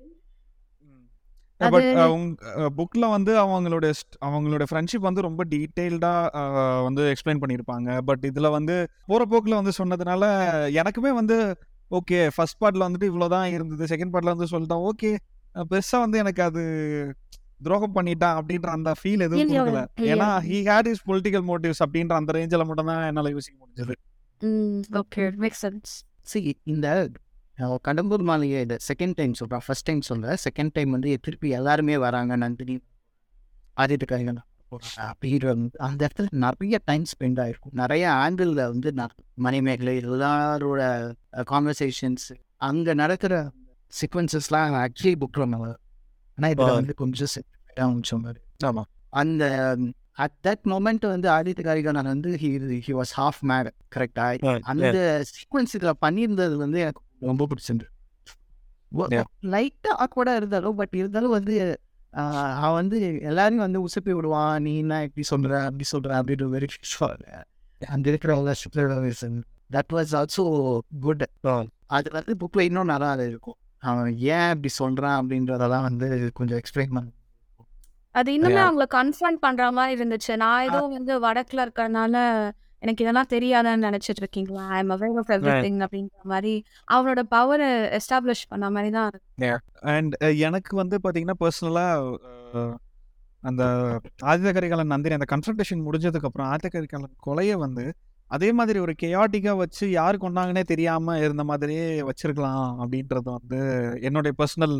but அது- அவங்க புக்கில் வந்து அவங்களோட st- அவங்களோட ஃப்ரெண்ட்ஷிப் வந்து ரொம்ப டீட்டெயில்டாக வந்து எக்ஸ்பிளைன் பண்ணியிருப்பாங்க பட் இதில் வந்து போகிற போக்கில் வந்து சொன்னதுனால எனக்குமே வந்து ஓகே ஃபர்ஸ்ட் பார்ட்டில் வந்துட்டு இவ்வளோ தான் இருந்தது செகண்ட் பார்ட்டில் வந்து சொல்லிட்டான் ஓகே பெருசாக வந்து எனக்கு அது துரோகம் பண்ணிட்டான் அப்படின்ற அந்த ஃபீல் எதுவும் இல்ல, கொடுக்கல இல்ல. ஏன்னா he had his political motives அப்படின்ற அந்த ரேஞ்சில் மட்டும் தான் என்னால் யோசிக்க முடிஞ்சது ஓகே மேக் சென்ஸ் see இந்த அவன் கடம்பூர் மாளிகை இது செகண்ட் டைம் சொல்கிறான் ஃபர்ஸ்ட் டைம் சொல்கிறேன் செகண்ட் டைம் வந்து திருப்பி எல்லாருமே வராங்க நந்தினி ஆதித்த கரிகன் போகிறாங்க அப்படிங்கிற வந்து அந்த இடத்துல நிறைய டைம் ஸ்பெண்ட் ஆகிருக்கும் நிறைய ஆங்கிளில் வந்து ந- மணிமேகலை எல்லாரோட கான்வர்சேஷன்ஸ் அங்கே நடக்கிற சீக்வன்சஸ்லாம் ஆக்சுவலி புக் நம்ம ஆனால் இதில் ஆ. வந்து கொஞ்சம் செட் சொன்னார் ஆமா அந்த அட் தட் மொமெண்ட் வந்து ஆதித்த கரிகாலன் வந்து he he was half mad கரெக்டா அந்த சீக்வன்ஸ் இதில் பண்ணியிருந்தது வந்து எனக்கு ரொம்ப பிடிச்சிருந்து Yeah. லைட்டாக ஆக்வர்டாக இருந்தாலும் பட் இருந்தாலும் வந்து ஆஹ், அவன் வந்து எல்லாரையும் வந்து உசுப்பி விடுவான் நீ என்ன இப்படி சொல்ற அப்படி சொல்ற அப்படின்னு வெரி அந்த இருக்கிற தட் வாஸ் ஆல்சோ குட் அது வந்து புக்கில் இன்னும் நல்லா இருக்கும் அவன் ஏன் இப்படி சொல்றான் அப்படின்றதெல்லாம் வந்து கொஞ்சம் எக்ஸ்பிளைன் பண்ண அது இன்னுமே Yeah. அவங்கள கன்ஃபர்ம் பண்ற மாதிரி இருந்துச்சு நான் ஏதோ வந்து வடக்குல இருக்கறனால எனக்கு இதெல்லாம் தெரியாதுன்னு நினைச்சிட்டு இருக்கீங்களா I'm aware of every thing அப்படின்ற மாதிரி அவரோட பவரை எஸ்டாப்ளிஷ் பண்ண மாதிரி தான் இருக்கு. அண்ட் எனக்கு வந்து பார்த்தீங்கன்னா பர்சனலாக அந்த ஆதித்த கரிகாலன் நந்தினி அந்த கன்சல்டேஷன் முடிஞ்சதுக்கப்புறம் ஆதித்த கரிகாலன் கொலையை வந்து அதே மாதிரி ஒரு கெயாட்டிக்காக வச்சு யார் கொண்டாங்கன்னே தெரியாமல் இருந்த மாதிரியே வச்சிருக்கலாம் அப்படின்றது வந்து என்னுடைய பர்சனல்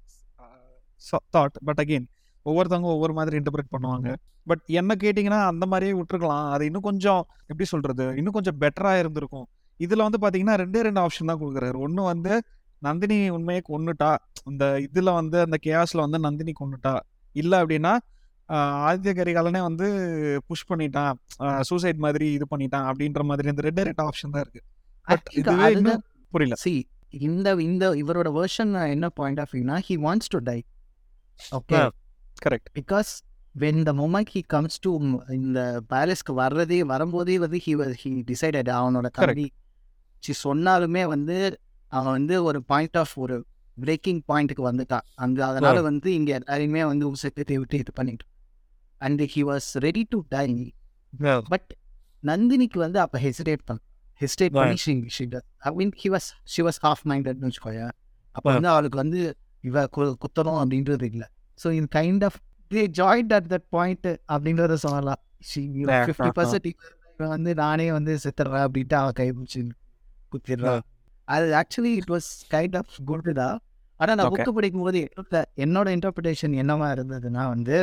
தாட் பட் அகெயின் ஒவ்வொருத்தவங்க ஒவ்வொரு மாதிரி இன்டர்பிரேட் பண்ணுவாங்க பட் என்ன கேட்டிங்கன்னா அந்த மாதிரியே விட்டுருக்கலாம் அது இன்னும் கொஞ்சம் எப்படி சொல்கிறது இன்னும் கொஞ்சம் பெட்டராக இருந்திருக்கும் இதில் வந்து பார்த்தீங்கன்னா ரெண்டே ரெண்டு ஆப்ஷன் தான் கொடுக்குறாரு ஒன்று வந்து நந்தினி உண்மையை கொன்னுட்டா இந்த இதுல வந்து அந்த கேஸ்ல வந்து நந்தினி கொன்னுட்டா இல்ல அப்படின்னா ஆஹ், ஆதித்ய கரிகாலனே வந்து புஷ் பண்ணிட்டான் சூசைட் மாதிரி இது பண்ணிட்டான் அப்படின்ற மாதிரி இந்த ரெண்டே ரெண்டு ஆப்ஷன் தான் இருக்கு I பட் think இதுவே அதுதான் இன்னும் புரியல சி இந்த இந்த இவரோட வேர்ஷன் என்ன பாயிண்ட் ஆஃப் வியூனா he wants to die okay Yeah. Correct because when the moment he comes to இந்த பேலஸ்க்கு வர்றதே வரும்போதே வந்து ஹி ஹி டிசைடட் அவனோட தம்பி சி சொன்னாலுமே வந்து அவன் வந்து ஒரு பாயிண்ட் ஆஃப் ஒரு பிரேக்கிங் பாயிண்ட்டுக்கு வந்துட்டான் அந்த அதனால வந்து இங்க எல்லாரையுமே வந்து உசத்தை விட்டு இது பண்ணிட்டு and he was ready to die but நந்தினிக்கு வந்து அப்போ ஹெசிடேட் பண்ண ஹெசிடேட் பண்ணி she she I mean he was she was half மைண்டட்னு வச்சுக்கோய அப்போ வந்து அவளுக்கு வந்து இவ கு- குத்தணும் அப்படின்றது இல்லை ஸோ இது kind of they joint at that point அப்படின்றத சொல்லலாம் Yeah, ஃபிஃப்டி uh-huh. பர்சன்ட் இவன் வந்து நானே வந்து செத்துறேன் அப்படின்ட்டு அவன் கை பிடிச்சி குத்திடுறான் அது actually it was kind of good தான் ஆனால் நான் Okay. புக்கு படிக்கும் போது என்னோட என்னோட இன்டர்பிரிட்டேஷன் என்னவா இருந்ததுன்னா வந்து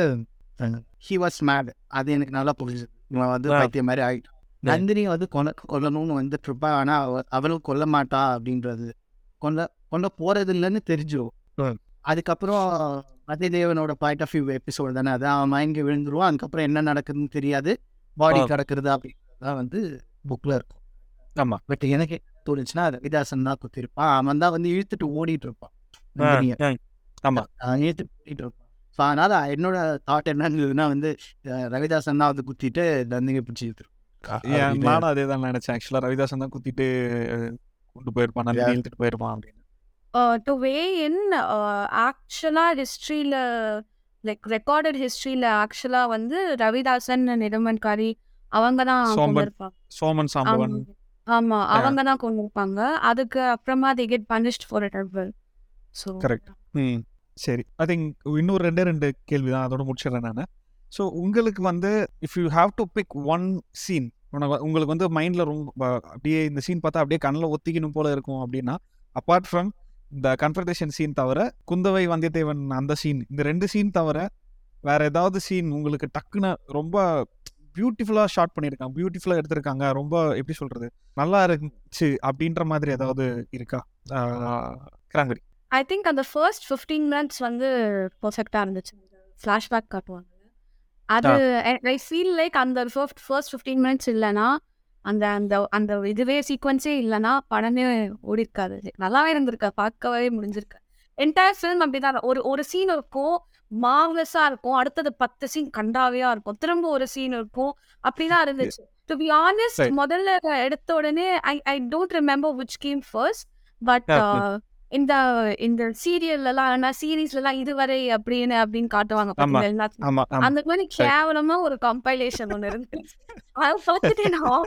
ஹி வாஸ் மேட் அது எனக்கு நல்லா புரிஞ்சுது இவன் வந்து Yeah. பைத்திய மாதிரி ஆயிட்டான் நந்தினி வந்து கொல்ல கொல்லணும்னு வந்துட்டு இருப்பா ஆனால் அவ அவளும் கொல்ல மாட்டா அப்படின்றது கொல்ல கொல்ல போறது இல்லைன்னு தெரிஞ்சிடும் Hmm. அதுக்கப்புறம் மதியதேவனோட பாயிண்ட் ஆஃப் வியூ எபிசோடு தானே அது அவன் மயங்கி விழுந்துருவான் அதுக்கப்புறம் என்ன நடக்குதுன்னு தெரியாது பாடி Ah. கிடக்குறது அப்படின்றதுதான் வந்து புக்கில் இருக்கும் ஆமா. பட் எனக்கு என்ன தோணுச்சுன்னா ரவிதாசன் தான் குத்திருப்பான் அவன் தான் வந்து இழுத்துட்டு ஓடிட்டு இருப்பான் நந்தினியை. ஆமா. அவன் இழுத்துட்டு ஓடிட்டு இருப்பான் ஸோ அதனால என்னோட தாட் என்னன்னா வந்து அஹ், ரவிதாசன் தான் வந்து குத்திட்டு நந்தினியை பிடிச்சி இழுத்துருப்பான் ஏன் நானும் அதே தான் நினைச்சேன் ஆக்சுவலா ரவிதாசன் தான் குத்திட்டு அஹ், கொண்டு போயிருப்பான் நந்தினி Yeah. இழுத்துட்டு போயிருப்பான் அப்படின்னு டு வே இன் ஆக்சுவலாக ஹிஸ்ட்ரியில் லைக் ரெக்கார்டட் ஹிஸ்ட்ரியில் ஆக்சுவலாக வந்து ரவிதாசன் நிருமன்காரி அவங்க தான் சோம்பன். கொண்டிருப்பாங்க சோமன் சாம்பவன் ஆமா அவங்க தான் கொண்டிருப்பாங்க அதுக்கு அப்புறமா the get punished for it as well so Correct. ம் சரி ஐ திங்க் இன்னும் ரெண்டே ரெண்டு கேள்வி தான் அதோட முடிச்சிடுறேன் நான் ஸோ உங்களுக்கு வந்து if you have to pick one scene உங்களுக்கு வந்து மைண்டில் ரொம்ப ப- அப்படியே இந்த சீன் பார்த்தா அப்படியே கண்ணில் ஒத்திக்கணும் போல இருக்கும் அப்படின்னா அப்பார்ட் ஃப்ரம் இந்த கன்ஃபர்டேஷன் சீன் தவிர குந்தவை வந்தியத்தேவன் அந்த சீன் இந்த ரெண்டு சீன் தவிர வேற ஏதாவது சீன் உங்களுக்கு டக்குன்னு ரொம்ப பியூட்டிஃபுல்லாக ஷார்ட் பண்ணியிருக்காங்க பியூட்டிஃபுல்லாக எடுத்திருக்காங்க ரொம்ப எப்படி சொல்றது நல்லா இருந்துச்சு அப்படின்ற மாதிரி ஏதாவது இருக்கா கிராங்கரி ஐ திங்க் அந்த ஃபர்ஸ்ட் ஃபிஃப்டீன் மினிட்ஸ் வந்து பர்ஃபெக்டாக இருந்துச்சு ஃப்ளாஷ்பேக் காட்டுவாங்க அது ஐ ஃபீல் லைக் அந்த ஃபர்ஸ்ட் ஃபர்ஸ்ட் ஃபிஃப்டீன் மினிட்ஸ் இல்லைன்னா அந்த அந்த அந்த இதுவே சீக்வன்ஸே இல்லைன்னா படமே ஓடி இருக்காது நல்லாவே இருந்திருக்கா பார்க்கவே முடிஞ்சிருக்கு என்டையர் ஃபிலிம் அப்படிதான் ஒரு ஒரு சீன் இருக்கும் மார்வலஸாக இருக்கும் அடுத்தது பத்து சீன் கண்டாவையா இருக்கும் திரும்ப ஒரு சீன் இருக்கும் அப்படிதான் இருந்துச்சு டு பி ஆனஸ்ட் Right. முதல்ல எடுத்த உடனே I I don't remember which came first but Yeah, இந்த இந்த சீரியல்ல எல்லாம் சீரீஸ்ல எல்லாம் இதுவரை அப்படின்னு அப்படின்னு காட்டுவாங்க பாத்தீங்களா எல்லாத்துலயும். ஆமா ஆமா அந்த மாதிரி கேவலமா ஒரு கம்பைலேஷன் ஒண்ணு இருக்கு அதை பார்த்துட்டு நான்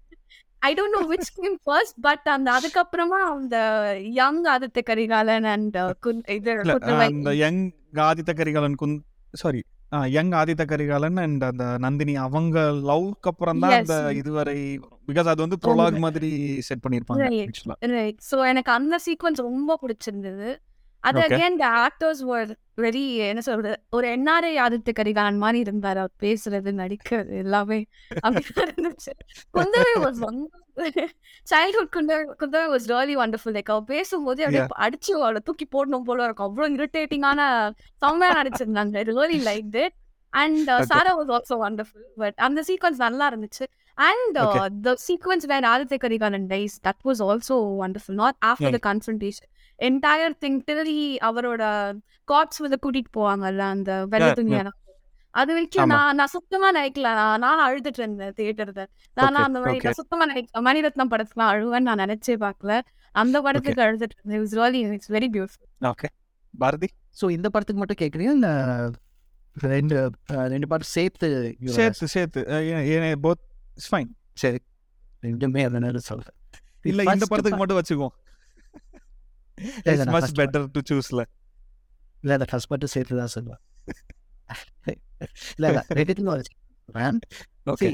I don't know which came first but அந்த அதுக்கப்புறமா அந்த யங் ஆதித்த கரிகாலன் அண்ட் இது இல்ல குந்தவை அந்த யங் ஆதித்த கரிகாலன் குந் sorry young Aditha Karikalan and அந்த நந்தினி அவங்க லவ்க்கு அப்புறம் தான் Yes. அந்த இதுவரை பிகாஸ் அது வந்து ப்ரொலாக் Right. மாதிரி செட் பண்ணியிருப்பாங்க Right. ஆக்சுவலா ரைட் ஸோ எனக்கு அந்த சீக்வன்ஸ் ரொம்ப பிடிச்சிருந்தது அது Okay. Again the actors were very என்ன சொல்றது ஒரு என்ஆர்ஐ ஆதித்ய கரிகாலன் மாதிரி இருந்தார் அவர் பேசுறது நடிக்கிறது எல்லாமே அப்படிதான் இருந்துச்சு Kundavai was childhood Kundavai Kundavai was really wonderful like அவ பேசும்போது அப்படியே அடிச்சு அவளை தூக்கி போடணும் போல இருக்கும் அவ்வளோ இரிட்டேட்டிங்கான செம்மையா நடிச்சிருந்தாங்க ரியலி லைக் திட் and Okay. Sara was also wonderful but அந்த சீக்வன்ஸ் நல்லா இருந்துச்சு and Okay. The sequence where Aditya Karikalan dies that was also wonderful not after the confrontation entire thing till he அவரோட காட்ஸ் வந்து கூட்டிட்டு போவாங்கல்ல அந்த வெள்ளை Yeah, துணியெல்லாம் அது வரைக்கும் ஆமா. நான் நான் சுத்தமா நினைக்கல நான் நான் அழுதுட்டு இருந்தேன் தியேட்டர்ல நான் Okay, அந்த மாதிரி okay. நான் சுத்தமா நினைக்க மணிரத்னம் படத்துக்குலாம் அழுவேன்னு நான் நினைச்சே பார்க்கல அந்த படத்துக்கு அழுதுட்டு இருந்தேன் it's really it's very beautiful okay Bharathi so இந்த படத்துக்கு மட்டும் கேட்குறீங்க இந்த ரெண்டு அஹ், ரெண்டு பாட்டு சேர்த்து இவர- சேர்த்து சேர்த்து போத் இட்ஸ் ஃபைன் சரி ரெண்டுமே அதனால சொல்றேன் இல்ல இந்த படத்துக்கு மட்டும் வச்சுக்குவோம் இட்ஸ் நான் மச் first பெட்டர் டு சூஸ்ல இல்லை அந்த ஃபர்ஸ்ட் பாட்டு சேர்த்து தான் சொல்லுவேன் இல்லை இல்லை ரெண்டுத்துக்கும் வச்சுக்கிறேன் okay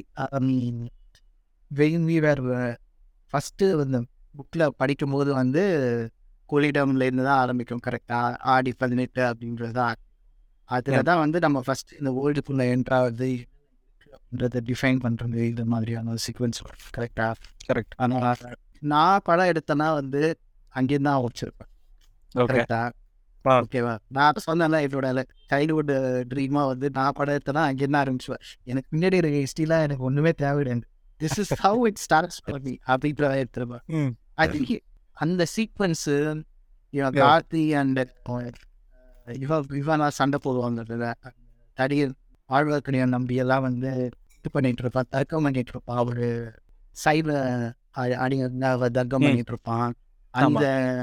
when we were first வந்து புக்கில் படிக்கும்போது வந்து கொள்ளிடம்லேருந்து தான் ஆரம்பிக்கும் கரெக்டாக ஆடி பதினெட்டு அப்படின்றது தான் அதில் தான் வந்து நம்ம ஃபஸ்ட் இந்த வேர்ல்டுக்குள்ளே என்ட்ராவது அப்படின்றத டிஃபைன் பண்ணுறது இது மாதிரியான சீக்வன்ஸ் கரெக்டாக கரெக்ட் அதனால் நான் படம் எடுத்தேன்னா வந்து அங்கேயும் தான் வச்சிருப்பேன் ஓகே கரெக்டா ஆ. ஓகேவா நான் சொன்னேன்ல என்னோட சைல்டுஹுட் ட்ரீமா வந்து நான் படம் எடுத்தேன்னா அங்கேருந்து ஆரம்பிச்சுவேன் எனக்கு பின்னாடி இருக்க ஹிஸ்ட்ரிலாம் எனக்கு ஒன்றுமே தேவையில்லை this is how it starts for me அப்படின்ற எடுத்துருப்பேன் ம் ஐ திங்க் அந்த சீக்வன்ஸு இவன் Yeah. கார்த்தி அண்ட் இவன் இவனா சண்டை போடுவாங்க தடியன் ஆழ்வார்க்கடியான் நம்பி எல்லாம் வந்து இது பண்ணிட்டு இருப்பான் தர்க்கம் பண்ணிட்டு இருப்பான் ஒரு சைடில் அடி அவ தர்க்கம் ம். பண்ணிட்டு இருப்பான் அந்த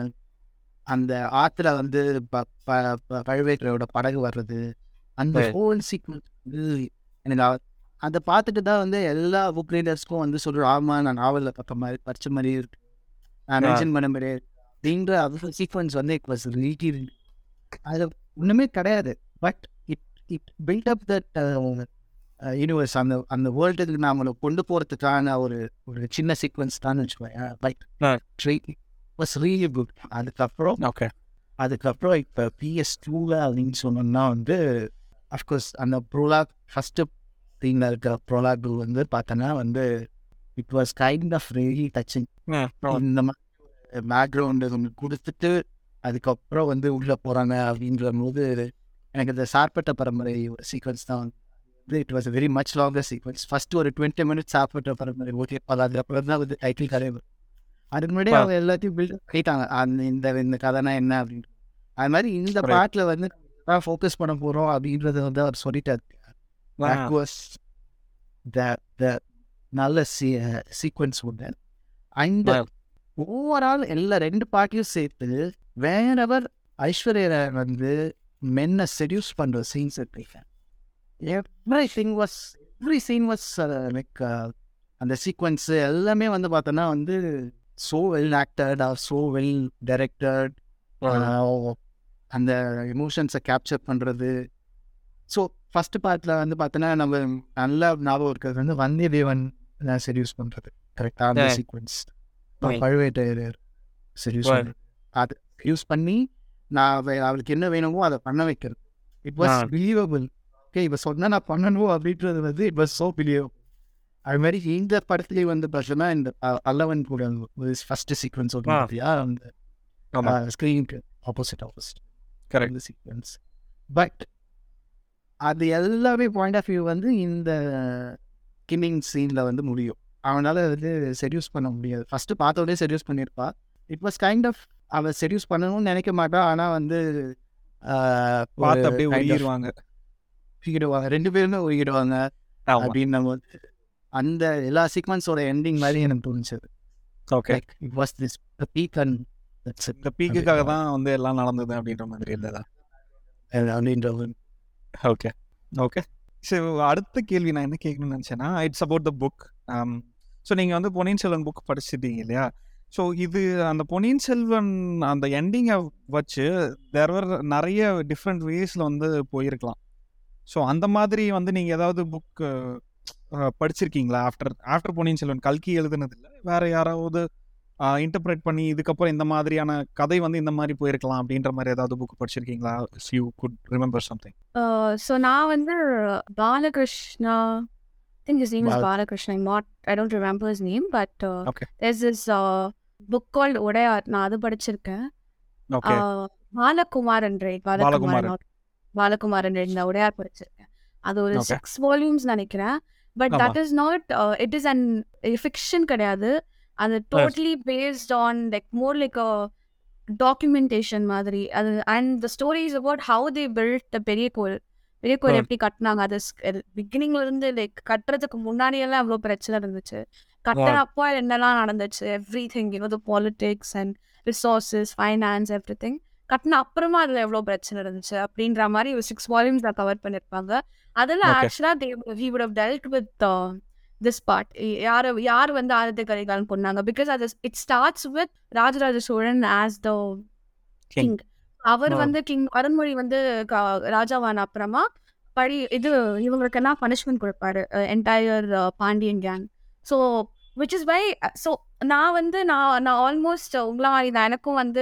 அந்த ஆத்துல வந்து ப- ப- ப- பழுவேட்டரையோட படகு வர்றது அந்த Right. ஹோல் சீக்வன்ஸ் வந்து எனக்கு அவ- அதை பார்த்துட்டு தான் வந்து எல்லா புக் ரீடர்ஸ்க்கும் வந்து சொல்கிறோம் ஆமா நான் நாவலில் பார்த்த மாதிரி படிச்ச மாதிரி இருக்கு நான் Ah. மென்ஷன் பண்ண மாதிரி இருக்கு. அப்படின்ற அது சீக்வன்ஸ் வந்து இட் வாஸ் ரீட்டி அது ஒன்றுமே கிடையாது but it it build up that universe அந்த அந்த வேர்ல்டுக்கு நாம கொண்டு போகிறதுக்கான ஒரு ஒரு சின்ன சீக்வன்ஸ் தான் வச்சுக்கோங்க but Ah. Was really good அதுக்கப்புறம் ஓகே அதுக்கப்புறம் இப்போ பிஎஸ் டூவில் அப்படின்னு சொன்னோம்னா வந்து அஃப்கோர்ஸ் அந்த ப்ரோலாக் ஃபஸ்ட்டு தீங்கில் இருக்க ப்ரோலாக் வந்து பார்த்தோன்னா வந்து it was kind of really touching இந்த மாதிரி பேக்ரவுண்டு ஒன்று கொடுத்துட்டு அதுக்கப்புறம் வந்து உள்ளே போகிறாங்க அப்படின்ற போது எனக்கு இந்த சார்பட்ட பரம்பரை ஒரு சீக்வன்ஸ் தான் வந்து it was very much longer sequence first ஒரு twenty minutes Sarpatta Parambarai okay அதுக்கப்புறம் தான் வந்து டைட்டில் கதை வரும் அதுக்கு முன்னாடி Wow. அவங்க எல்லாத்தையும் பில்ட் பண்ணிட்டாங்க அந்த இந்த இந்த கதைனா என்ன அப்படின்னு அது மாதிரி இந்த Right. பாட்டில் வந்து ஃபோக்கஸ் பண்ண போகிறோம் அப்படின்றத வந்து அவர் சொல்லிட்டார் that was the the நல்ல சீ சீக்வன்ஸ் ஒன்று அண்ட் Wow. ஓவரால் எல்லா ரெண்டு பார்ட்டியும் சேர்த்து வேறவர் ஐஸ்வர்யா ராய் வந்து மென்னை செடியூஸ் பண்ணுற சீன்ஸ் இருக்கீங்க every thing was every scene was like அந்த சீக்வன்ஸு எல்லாமே வந்து பார்த்தோன்னா வந்து so well acted are so well directed அந்த எமோஷன்ஸை கேப்சர் பண்ணுறது ஸோ ஃபஸ்ட்டு பார்ட்டில் வந்து பார்த்தோன்னா நம்ம நல்லா ஞாபகம் இருக்கிறது வந்து வந்தியத்தேவன் செடியூஸ் பண்ணுறது கரெக்டாக அந்த Yeah. Sequence Right. Pazhuvettaiyar seduce Right. பண்ணுறது அது யூஸ் பண்ணி நான் அவ- அவளுக்கு என்ன வேணுமோ அதை பண்ண வைக்கிறது it was Ah. Believable okay இப்போ சொன்னால் நான் பண்ணணும் அப்படின்றது வந்து இட் வாஸ் ஸோ பிலீவபிள் அது மாதிரி இந்த படத்துலேயே வந்து பார்த்தோன்னா இந்த அ- அல்லவன் கூட ஃபர்ஸ்ட் சீக்வன்ஸ் Ah. ஓகே அந்த ஆமா ஸ்க்ரீனுக்கு ஆப்போசிட் ஆப்போசிட் கரெக்ட் இந்த சீக்வன்ஸ் பட் அது எல்லாமே பாயிண்ட் ஆஃப் வியூ வந்து இந்த கில்லிங் சீனில் வந்து முடியும் அவனால் வந்து செடியூஸ் பண்ண முடியாது ஃபஸ்ட்டு பார்த்தோடனே செடியூஸ் பண்ணியிருப்பா இட் வாஸ் கைண்ட் ஆஃப் அவள் செடியூஸ் பண்ணணும்னு நினைக்க மாட்டா ஆனால் வந்து ஆஹ், ஒரு பார்த்து அப்படியே kind of உயிடுவாங்க உருகிடுவாங்க ரெண்டு பேருமே உருகிடுவாங்க ஆமா அப்படின்னு நம்ம வந்து அந்த எல்லா சீக்வன்ஸோட எண்டிங் மாதிரி எனக்கு தோணுச்சு okay like it was this peak and that's இந்த பீக்குக்காக தான் வந்து எல்லாம் நடந்தது அப்படின்ற மாதிரி இருந்ததா அப்படின்ற ஒரு ஓகே ஓகே ஸோ அடுத்த கேள்வி நான் என்ன கேட்கணும்னு நினச்சேன்னா it's about the book so நீங்கள் வந்து பொன்னியின் செல்வன் புக் படிச்சிட்டீங்க இல்லையா ஸோ இது அந்த பொன்னியின் செல்வன் அந்த எண்டிங்கை வச்சு தேர் நிறைய டிஃப்ரெண்ட் வேஸில் வந்து போயிருக்கலாம் ஸோ அந்த மாதிரி வந்து நீங்கள் ஏதாவது புக் படிச்சிருக்கீங்களா ஆஃப்டர் ஆஃப்டர் பொன்னியின் செல்வன் கல்கி எழுதுனது இல்லை வேற யாராவது இன்டர்பிரேட் பண்ணி இதுக்கப்புறம் இந்த மாதிரியான கதை வந்து இந்த மாதிரி போயிருக்கலாம் அப்படின்ற மாதிரி ஏதாவது புக் படிச்சிருக்கீங்களா you could remember something so நான் வந்து Balakrishna think his name is Bal- Balakrishna. I'm not, I don't remember his name, but uh, Okay. there's this uh, book called உடையார் நான் அது படிச்சிருக்கேன் okay Uh, Balakumaran right Balakumaran. Balakumaran Balakumaran இந்த உடையார் படிச்சிருக்கேன் அது ஒரு Okay. சிக்ஸ் வால்யூம்ஸ் நினைக்கிறேன் பட் ஆமா. That is not it is an fiction கிடையாது அது totally based on like more like a documentation மாதிரி அது and the stories about how they build பெரிய கோயில் பெரிய கோயில் Right. எப்படி கட்டினாங்க அது பிகினிங்ல இருந்து லைக் கட்டுறதுக்கு முன்னாடி எல்லாம் எவ்வளோ பிரச்சனை இருந்துச்சு கட்டுறப்போ என்னெல்லாம் நடந்துச்சு every thing you know the politics and resources finance every thing கட்டின அப்புறமா அதில் எவ்வளோ பிரச்சனை இருந்துச்சு அப்படின்ற மாதிரி ஒரு சிக்ஸ் வால்யூம்ஸ் கவர் பண்ணியிருப்பாங்க அதில் Okay. ஆக்சுவலாக he would have dealt with this part யார் யார் வந்து ஆதித்த கரிகாலன் பண்ணாங்க பிகாஸ் அது it starts with Rajaraja Cholan as the King. King our Oh. வந்து கிங் அருண்மொழி வந்து க- ராஜாவான அப்புறமா படி இது இவங்களுக்கு என்ன பனிஷ்மெண்ட் கொடுப்பாரு entire Pandiyan gang so which is why so நான் வந்து நான் நான் ஆல்மோஸ்ட் உங்களா மாதிரி தான் எனக்கும் வந்து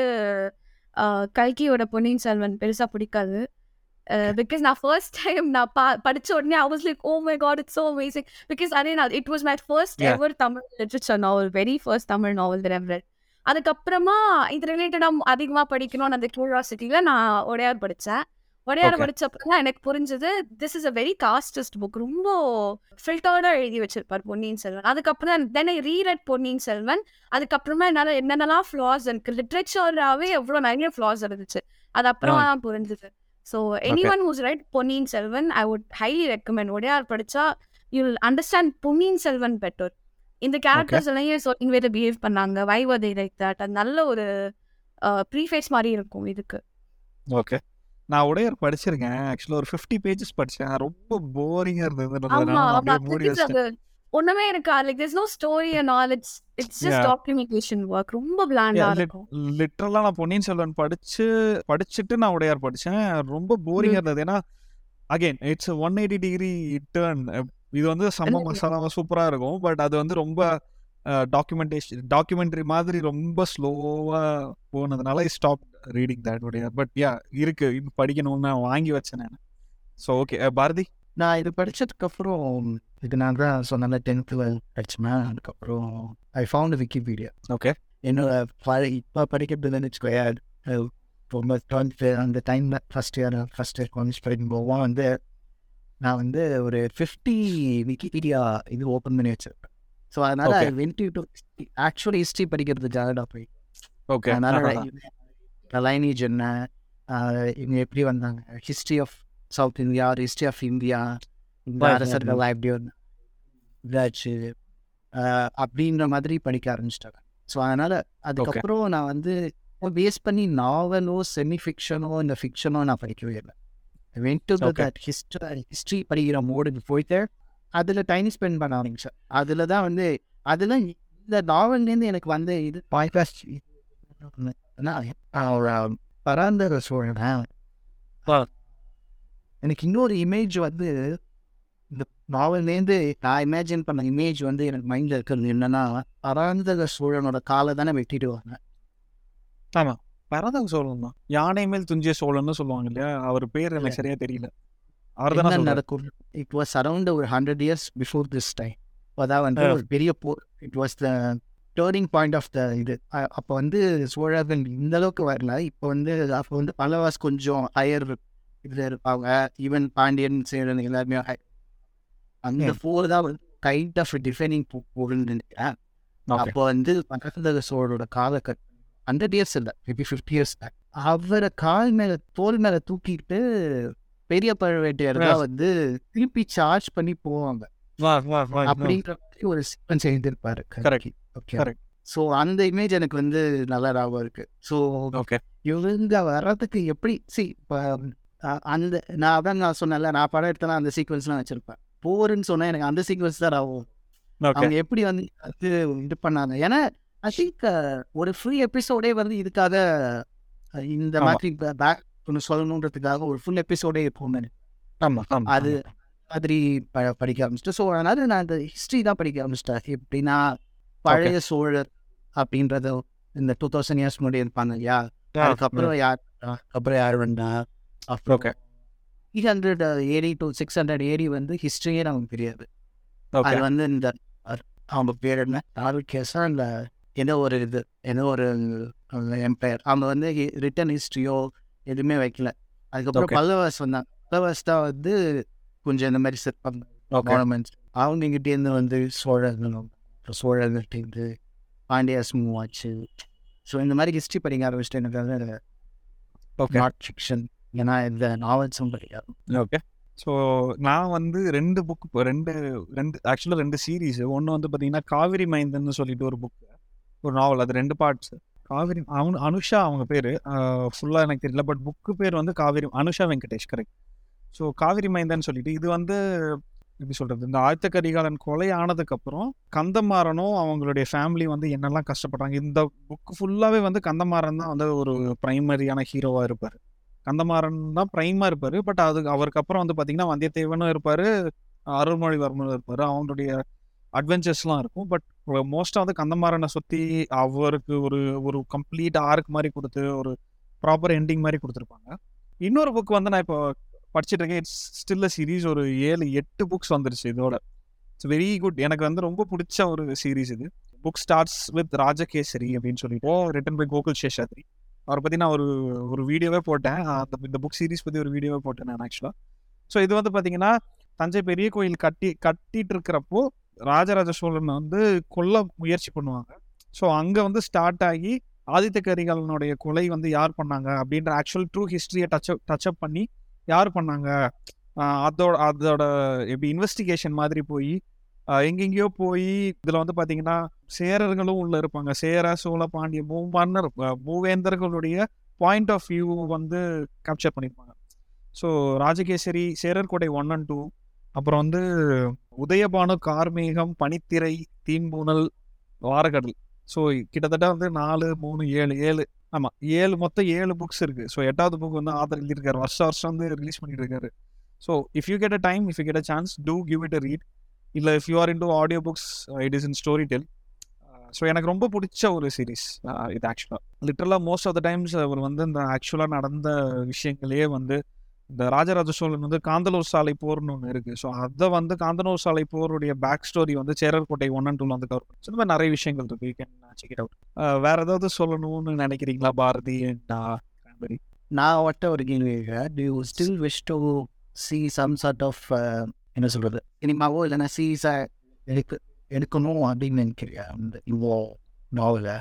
அஹ், கல்கியோட பொன்னியின் செல்வன் பெருசாக பிடிக்காது பிகாஸ் நான் ஃபர்ஸ்ட் டைம் நான் பா படிச்ச உடனே I was like oh my God it's so amazing because அதே நான் it was my first Yeah. Ever Tamil literature novel very first Tamil novel that I've read அதுக்கப்புறமா இது ரிலேட்டடாக அதிகமாக படிக்கணும்னு அந்த கியூரியாசிட்டியில் நான் உடையார் படித்தேன் உடையார் Okay. படிச்சப்ப தான் எனக்கு புரிஞ்சது திஸ் இஸ் அ வெரி காஸ்டஸ்ட் புக் ரொம்ப ஃபில்டர்டாக எழுதி வச்சிருப்பார் பொன்னியின் செல்வன் அதுக்கப்புறம் தென் ஐ ரீரெட் பொன்னியின் செல்வன் அதுக்கப்புறமா என்னால் என்னென்னலாம் ஃப்ளாஸ் இருக்கு லிட்ரேச்சராகவே எவ்வளோ நிறைய ஃப்ளாஸ் இருந்துச்சு அது அப்புறமா தான் புரிஞ்சுது so any one who's write Ponniyin Selvan I would highly recommend Udaiyar படிச்சா you will understand Ponniyin Selvan better இந்த கேரக்டர்ஸ் எல்லாம் ஏன் so இங்க பிஹேவ் பண்ணாங்க வை வர் தே லைக் தட் அது நல்ல ஒரு ப்ரீஃபேஸ் மாதிரி இருக்கும் இதுக்கு ஓகே நான் உடையார் படிச்சிருக்கேன் ஆக்சுவலாக ஒரு ஃபிஃப்டி பேஜஸ் படிச்சேன் ரொம்ப போரிங்காக இருந்தது ஆமா நான் ஆமா அப்படியே மூடி because வச்சிட்டேன் அது ஒண்ணுமே இருக்கா like there's no story and all it's it's just Yeah. documentation work ரொம்ப பிளாண்டா Yeah, lit- இருக்கும் லிட்ரலாக நான் பொன்னியின் செல்வன் படிச்சு படிச்சுட்டு நான் உடையார் படித்தேன் ரொம்ப போரிங்காக இருந்தது ஏன்னா again it's one eighty degree turn இது வந்து செம்ம இல்ல. மசாலா சூப்பராக இருக்கும் பட் அது வந்து ரொம்ப டாக்குமெண்டேஷன் டாக்குமெண்ட்ரி மாதிரி ரொம்ப ஸ்லோவாக போனதுனால I stop reading that Udaiyar but yeah இருக்கு இது படிக்கணும்னு நான் வாங்கி வச்சேன் நான் ஸோ ஓகே பாரதி நான் இது படிச்சதுக்கப்புறம் இது நான் தான் சொன்னேன்ல டென்த்து படிச்சேன் அதுக்கப்புறம் ஐ ஃபவுண்ட் விக்கிபீடியா ஓகே என்னோட ப- இப்போ படிக்கிறதுலன்னு வச்சுக்கோயா அஹ் ரொம்ப டுவெல்த்து அந்த டைமில் first year first year college படிக்கும்போது வந்து நான் வந்து ஒரு ஃபிஃப்டி விக்கிபீடியா இது ஓப்பன் பண்ணி வச்சிருப்பேன் ஸோ அதனால Okay. Went to actually history படிக்கிறது ஜாலியாக போய் ஓகே அதனால லைனேஜ் என்ன ஆஹ் இவங்க எப்படி வந்தாங்க history of South India history of India இந்த Right, right, அரசர்கள் எப்படி வந்தாங்க இதாச்சு ஆஹ் அப்படின்ற மாதிரி படிக்க ஆரம்பிச்சிட்டாங்க ஸோ அதனால் அதுக்கப்புறம் நான் வந்து பேஸ் பண்ணி நாவலோ செமி ஃபிக்ஷனோ இந்த ஃபிக்ஷனோ நான் படிக்கவே இல்லை went to Okay. That history history படிக்கிற மோடுக்கு போயிட்டு அதில் டைம் ஸ்பெண்ட் பண்ண ஆரம்பிச்சேன் அதில் தான் வந்து அதில் இந்த நாவல்லேருந்து எனக்கு வந்த இது பாய்காஸ்ட் பராந்தக சோழன் ஆ. எனக்கு இன்னொரு இமேஜ் வந்து இந்த நாவல்லேருந்து நான் இமேஜின் பண்ண இமேஜ் வந்து எனக்கு மைண்டில் இருக்கிறது என்னன்னா பராந்தக சோழனோட காலை தானே வெட்டிடுவாங்க ஆமாம் பரதக சோழன் தான் யானை மேல் துஞ்சிய சோழன்னு சொல்லுவாங்க இல்லையா அவர் பேர் எனக்கு சரியா தெரியல அவர் தானே என்ன சொல்றாரு நடக்கும் இட் வாஸ் அரௌண்ட் ஒரு hundred years before this time அதான் வந்து ஆ. ஒரு பெரிய போர் it was the turning point of the இது அ- அப்போ வந்து சோழர்கள் இந்த அளவுக்கு வரல இப்போ வந்து அப்போ வந்து பல்லவாஸ் கொஞ்சம் ஹையர் இதில் இருப்பாங்க ஈவன் பாண்டியன் சேரன் எல்லாருமே high. அந்த ம். போர் தான் வந்து கைண்ட் ஆஃப் டிஃபைனிங் போர்னு நினைக்கிறேன் ஓகே அப்போ வந்து பரந்தக சோழரோட காலை கட் ஹண்ட்ரட் இயர்ஸ் இல்லை மேபி ஃபிஃப்டி இயர்ஸ் பேக் அவரை கால் மேலே தோல் மேலே தூக்கிட்டு பெரிய பழுவேட்டையர் தான் வந்து திருப்பி சார்ஜ் பண்ணி போவாங்க அப்படிங்கிற மாதிரி ஒரு சீக்வன்ஸ் எழுதியிருப்பாரு Correct. Okay Correct. ஸோ அந்த இமேஜ் எனக்கு வந்து நல்லா ஞாபகம் இருக்கு ஸோ ஓகே இவங்க வர்றதுக்கு எப்படி சி இப்போ அந்த நான் அதான் நான் சொன்னேன்ல நான் படம் எடுத்தேன்னா அந்த சீக்வன்ஸ்லாம் வச்சிருப்பேன் போருன்னு சொன்னா எனக்கு அந்த சீக்வன்ஸ் தான் ஆகும் ஓகே அவங்க எப்படி வந்து அது இது பண்ணாங்க ஏன்னா ஐ திங்க் ஒரு ஃபுல் எபிசோடே வந்து இதுக்காக அஹ், இந்த ஆமா. மாதிரி பேக் ஒன்று சொல்லணுன்றதுக்காக ஒரு ஃபுல் எபிசோடே இருக்கும் ஆமா ஆமா அது மாதிரி ப படிக்க ஆரம்பிச்சிட்டேன் ஸோ அதனால நான் இந்த ஹிஸ்ட்ரி தான் படிக்க ஆரம்பிச்சிட்டேன் எப்படின்னா பழைய சோழர் அப்படின்றத இந்த டூ தௌசண்ட் இயர்ஸ் முன்னாடி இருப்பாங்க இல்லையா அதுக்கப்புறம் யார் அப்புறம் யார் வந்தா அப்புறம் Okay. Eight hundred AD to six hundred AD வந்து ஹிஸ்ட்ரியே நமக்கு தெரியாது ஓகே அது வந்து இந்த அர்- அவங்க பேர் என்ன ஆரோக்கியஸா இல்லை ஏதோ ஒரு இது ஏதோ ஒரு எம்பையர் அவங்க வந்து ரிட்டன் ஹிஸ்ட்ரியோ எதுவுமே வைக்கல அதுக்கப்புறம் Okay. பல்லவஸ் வந்தாங்க பல்லவஸ் தான் வந்து கொஞ்சம் இந்த மாதிரி சிற்பம் ஓகே மானுமெண்ட்ஸ் அவங்க கிட்டேருந்து வந்து சோழர்களும் அப்புறம் சோழர்கள்ட்டேருந்து பாண்டியாஸ் மூவ் ஆச்சு ஸோ இந்த மாதிரி ஹிஸ்ட்ரி படிக்க ஆரம்பிச்சிட்டு எனக்கு வந்து ஓகே நாட் ஃபிக்ஷன் ஏன்னா இந்த நாவல்ஸும் படிக்காது ஓகே ஸோ நான் வந்து ரெண்டு புக் ரெண்டு ரெண்டு ஆக்சுவலாக ரெண்டு சீரீஸ் ஒன்று வந்து பார்த்தீங்கன்னா காவிரி மைந்தன்னு சொல்லிட்டு ஒரு புக் ஒரு நாவல் அது ரெண்டு பார்ட்ஸ் காவிரி அவனு அனுஷா அவங்க பேர் ஃபுல்லாக எனக்கு தெரியல பட் புக்கு பேர் வந்து காவிரி அனுஷா வெங்கடேஷ் கரெக்ட் ஸோ காவிரி மைந்தன்னு சொல்லிட்டு இது வந்து எப்படி சொல்கிறது இந்த ஆயத்த கரிகாலன் கொலை ஆனதுக்கப்புறம் கந்தமாறனும் அவங்களுடைய ஃபேமிலி வந்து என்னெல்லாம் கஷ்டப்படுறாங்க இந்த புக்கு ஃபுல்லாகவே வந்து கந்தமாறன் தான் வந்து ஒரு ப்ரைமரியான ஹீரோவாக இருப்பார் கந்தமாறன் தான் ப்ரைமாக இருப்பார் பட் அது அவருக்கு அப்புறம் வந்து பார்த்தீங்கன்னா வந்தியத்தேவனும் இருப்பார் அருள்மொழிவர்மனும் இருப்பார் அவங்களுடைய அட்வென்ச்சர்ஸ்லாம் இருக்கும் பட் மோஸ்ட்டாக வந்து கந்தமாறனை சுற்றி அவருக்கு ஒரு ஒரு கம்ப்ளீட் ஆர்க் மாதிரி கொடுத்து ஒரு ப்ராப்பர் எண்டிங் மாதிரி கொடுத்துருப்பாங்க இன்னொரு புக் வந்து நான் இப்போ படிச்சுட்டு இருக்கேன் இட்ஸ் ஸ்டில் சீரீஸ் ஒரு ஏழு எட்டு புக்ஸ் வந்துருச்சு இதோட இட்ஸ் வெரி குட் எனக்கு வந்து ரொம்ப பிடிச்ச ஒரு சீரீஸ் இது புக் ஸ்டார்ட்ஸ் வித் ராஜகேசரி அப்படின்னு சொல்லிட்டு ரிட்டன் பை கோகுல் சேஷாத்ரி அவரை பற்றி நான் ஒரு ஒரு வீடியோவே போட்டேன் அந்த இந்த புக் சீரிஸ் பற்றி ஒரு வீடியோவே போட்டேன் நான் ஆக்சுவலாக ஸோ இது வந்து பார்த்தீங்கன்னா தஞ்சை பெரிய கோயில் கட்டி கட்டிட்டு இருக்கிறப்போ ராஜராஜ சோழன் வந்து கொல்ல முயற்சி பண்ணுவாங்க ஸோ அங்கே வந்து ஸ்டார்ட் ஆகி ஆதித்த கரிகாலனுடைய கொலை வந்து யார் பண்ணாங்க அப்படின்ற ஆக்சுவல் ட்ரூ ஹிஸ்ட்ரியை டச் டச் அப் பண்ணி யார் பண்ணாங்க ஆஹ் அதோட அதோட எப்படி இன்வெஸ்டிகேஷன் மாதிரி போய் ஆஹ் எங்கெங்கேயோ போய் இதில் வந்து பார்த்தீங்கன்னா சேரர்களும் உள்ள இருப்பாங்க சேர சோழ பாண்டிய மூமன்னர் ஆஹ் மூவேந்தர்களுடைய பாயிண்ட் ஆஃப் வியூ வந்து கேப்சர் பண்ணியிருப்பாங்க ஸோ ராஜகேசரி சேரர் கோட்டை ஒன் அண்ட் டூ அப்புறம் வந்து உதயபானு கார்மேகம் பனித்திரை தீம்பூனல் வாரக்கடல் ஸோ கிட்டத்தட்ட வந்து நாலு மூணு ஏழு ஏழு ஆமாம் ஏழு மொத்தம் ஏழு புக்ஸ் இருக்குது ஸோ எட்டாவது புக் வந்து ஆதர் எழுதியிருக்காரு வருஷம் வருஷம் வந்து ரிலீஸ் பண்ணிட்டு இருக்காரு so if you get a time if you get a chance to give it a read இல்லை if you are into audio books it is in Storytel so எனக்கு ரொம்ப பிடிச்ச ஒரு சீரீஸ் இது ஆக்சுவலாக லிட்டரலாக மோஸ்ட் ஆஃப் த டைம்ஸ் அவர் வந்து இந்த ஆக்சுவலாக நடந்த விஷயங்களே வந்து இந்த ராஜராஜ சோழன் வந்து காந்தலூர் சாலை போர்னு ஒன்று இருக்குது ஸோ அதை வந்து காந்தலூர் சாலை போருடைய பேக் ஸ்டோரி வந்து சேரர்கோட்டை ஒன் அண்ட் டூல வந்து கவர் பண்ணி இந்த மாதிரி நிறைய விஷயங்கள் இருக்கு you can check it out வேற ஏதாவது சொல்லணும்னு நினைக்கிறீங்களா பாரதி and நான் ஒட்ட ஒரு கேள்வி to you still wish to see some sort of என்ன சொல்கிறது சினிமாவோ இல்லைன்னா சீஸை எடுக்க எடுக்கணும் அப்படின்னு நினைக்கிறியா அந்த இவ்வளோ நாவலை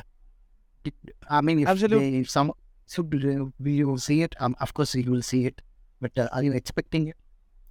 ஐ மீன் Absolute- if some should uh, we will see it um, of course you will see it but uh, are you expecting it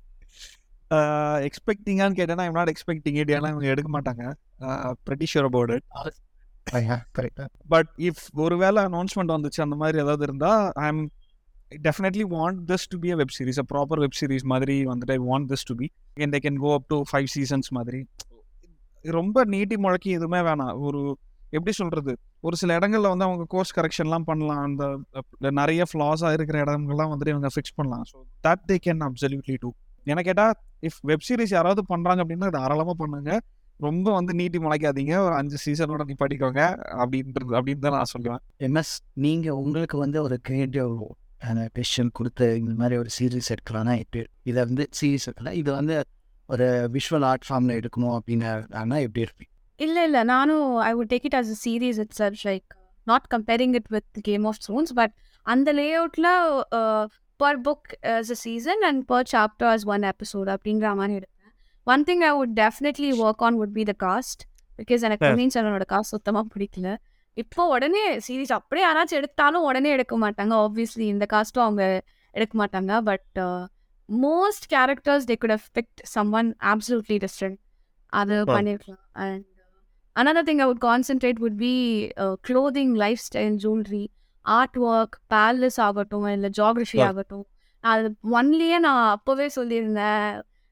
எக்ஸ்பெக்டிங்கான்னு கேட்டேன்னா ஐம் நாட் எக்ஸ்பெக்டிங் இட் ஏன்னா இவங்க எடுக்க மாட்டாங்க pretty sure about it correct but if ஒருவேளை announcement வந்துச்சு அந்த மாதிரி ஏதாவது இருந்தால் I am definitely want this to be a web series a proper web series மாதிரி வந்துட்டு I want this to be and they can go up to five seasons மாதிரி ரொம்ப நீட்டி முழக்கி எதுவுமே வேணாம் ஒரு எப்படி சொல்றது ஒரு சில இடங்கள்ல வந்து அவங்க கோர்ஸ் கரெக்ஷன்லாம் பண்ணலாம் அந்த அஹ், நிறைய ஃப்ளாஸாக இருக்கிற இடங்கள்லாம் வந்துட்டு இவங்க ஃபிக்ஸ் பண்ணலாம் so that they can absolutely do எனக்கு கேட்டால் இஃப் வெப் சீரிஸ் யாராவது பண்ணுறாங்க அப்படின்னா தாராளமாக பண்ணுங்க ரொம்ப வந்து நீட்டி முளைக்காதீங்க ஒரு அஞ்சு சீசனோட நீ படிக்கோங்க அப்படின்றது அப்படின்னு தான் நான் சொல்லுவேன் எம்எஸ் நீங்கள் உங்களுக்கு வந்து ஒரு கிரியேட்டிவ் கொஷின் கொடுத்து இந்த மாதிரி ஒரு சீரீஸ் எடுக்கலாம்னா எப்படி இதை வந்து சீரீஸ் எடுக்கலாம் இது வந்து ஒரு விஷுவல் ஆர்ட் ஃபார்மில் எடுக்கணும் அப்படின்னு ஆனா எப்படி இருப்பீங்க இல்ல இல்ல நானும் I would take it as a series itself like not comparing it with Game of Thrones but அந்த லே அவுட்ல per book as a season and per chapter as one episode அப்படிங்கிற மாதிரி எடுப்பேன் one thing I would definitely work on would be the cast because எனக்கு Yes. பொன்னியின் செல்வனோட cast சுத்தமாக பிடிக்கல இப்போ உடனே சீரீஸ் அப்படியே யாராச்சும் எடுத்தாலும் உடனே எடுக்க மாட்டாங்க ஆப்வியஸ்லி இந்த காஸ்ட்டும் அவங்க எடுக்க மாட்டாங்க but most characters they could have picked someone absolutely different அது Sure. பண்ணிருக்கலாம் and another thing I would concentrate would be uh, clothing, lifestyle, jewelry, artwork, palace ஆகட்டும் இல்லை ஜாகிரஃபி Sure. ஆகட்டும் அது ஒன்லியே நான் அப்போவே சொல்லியிருந்தேன்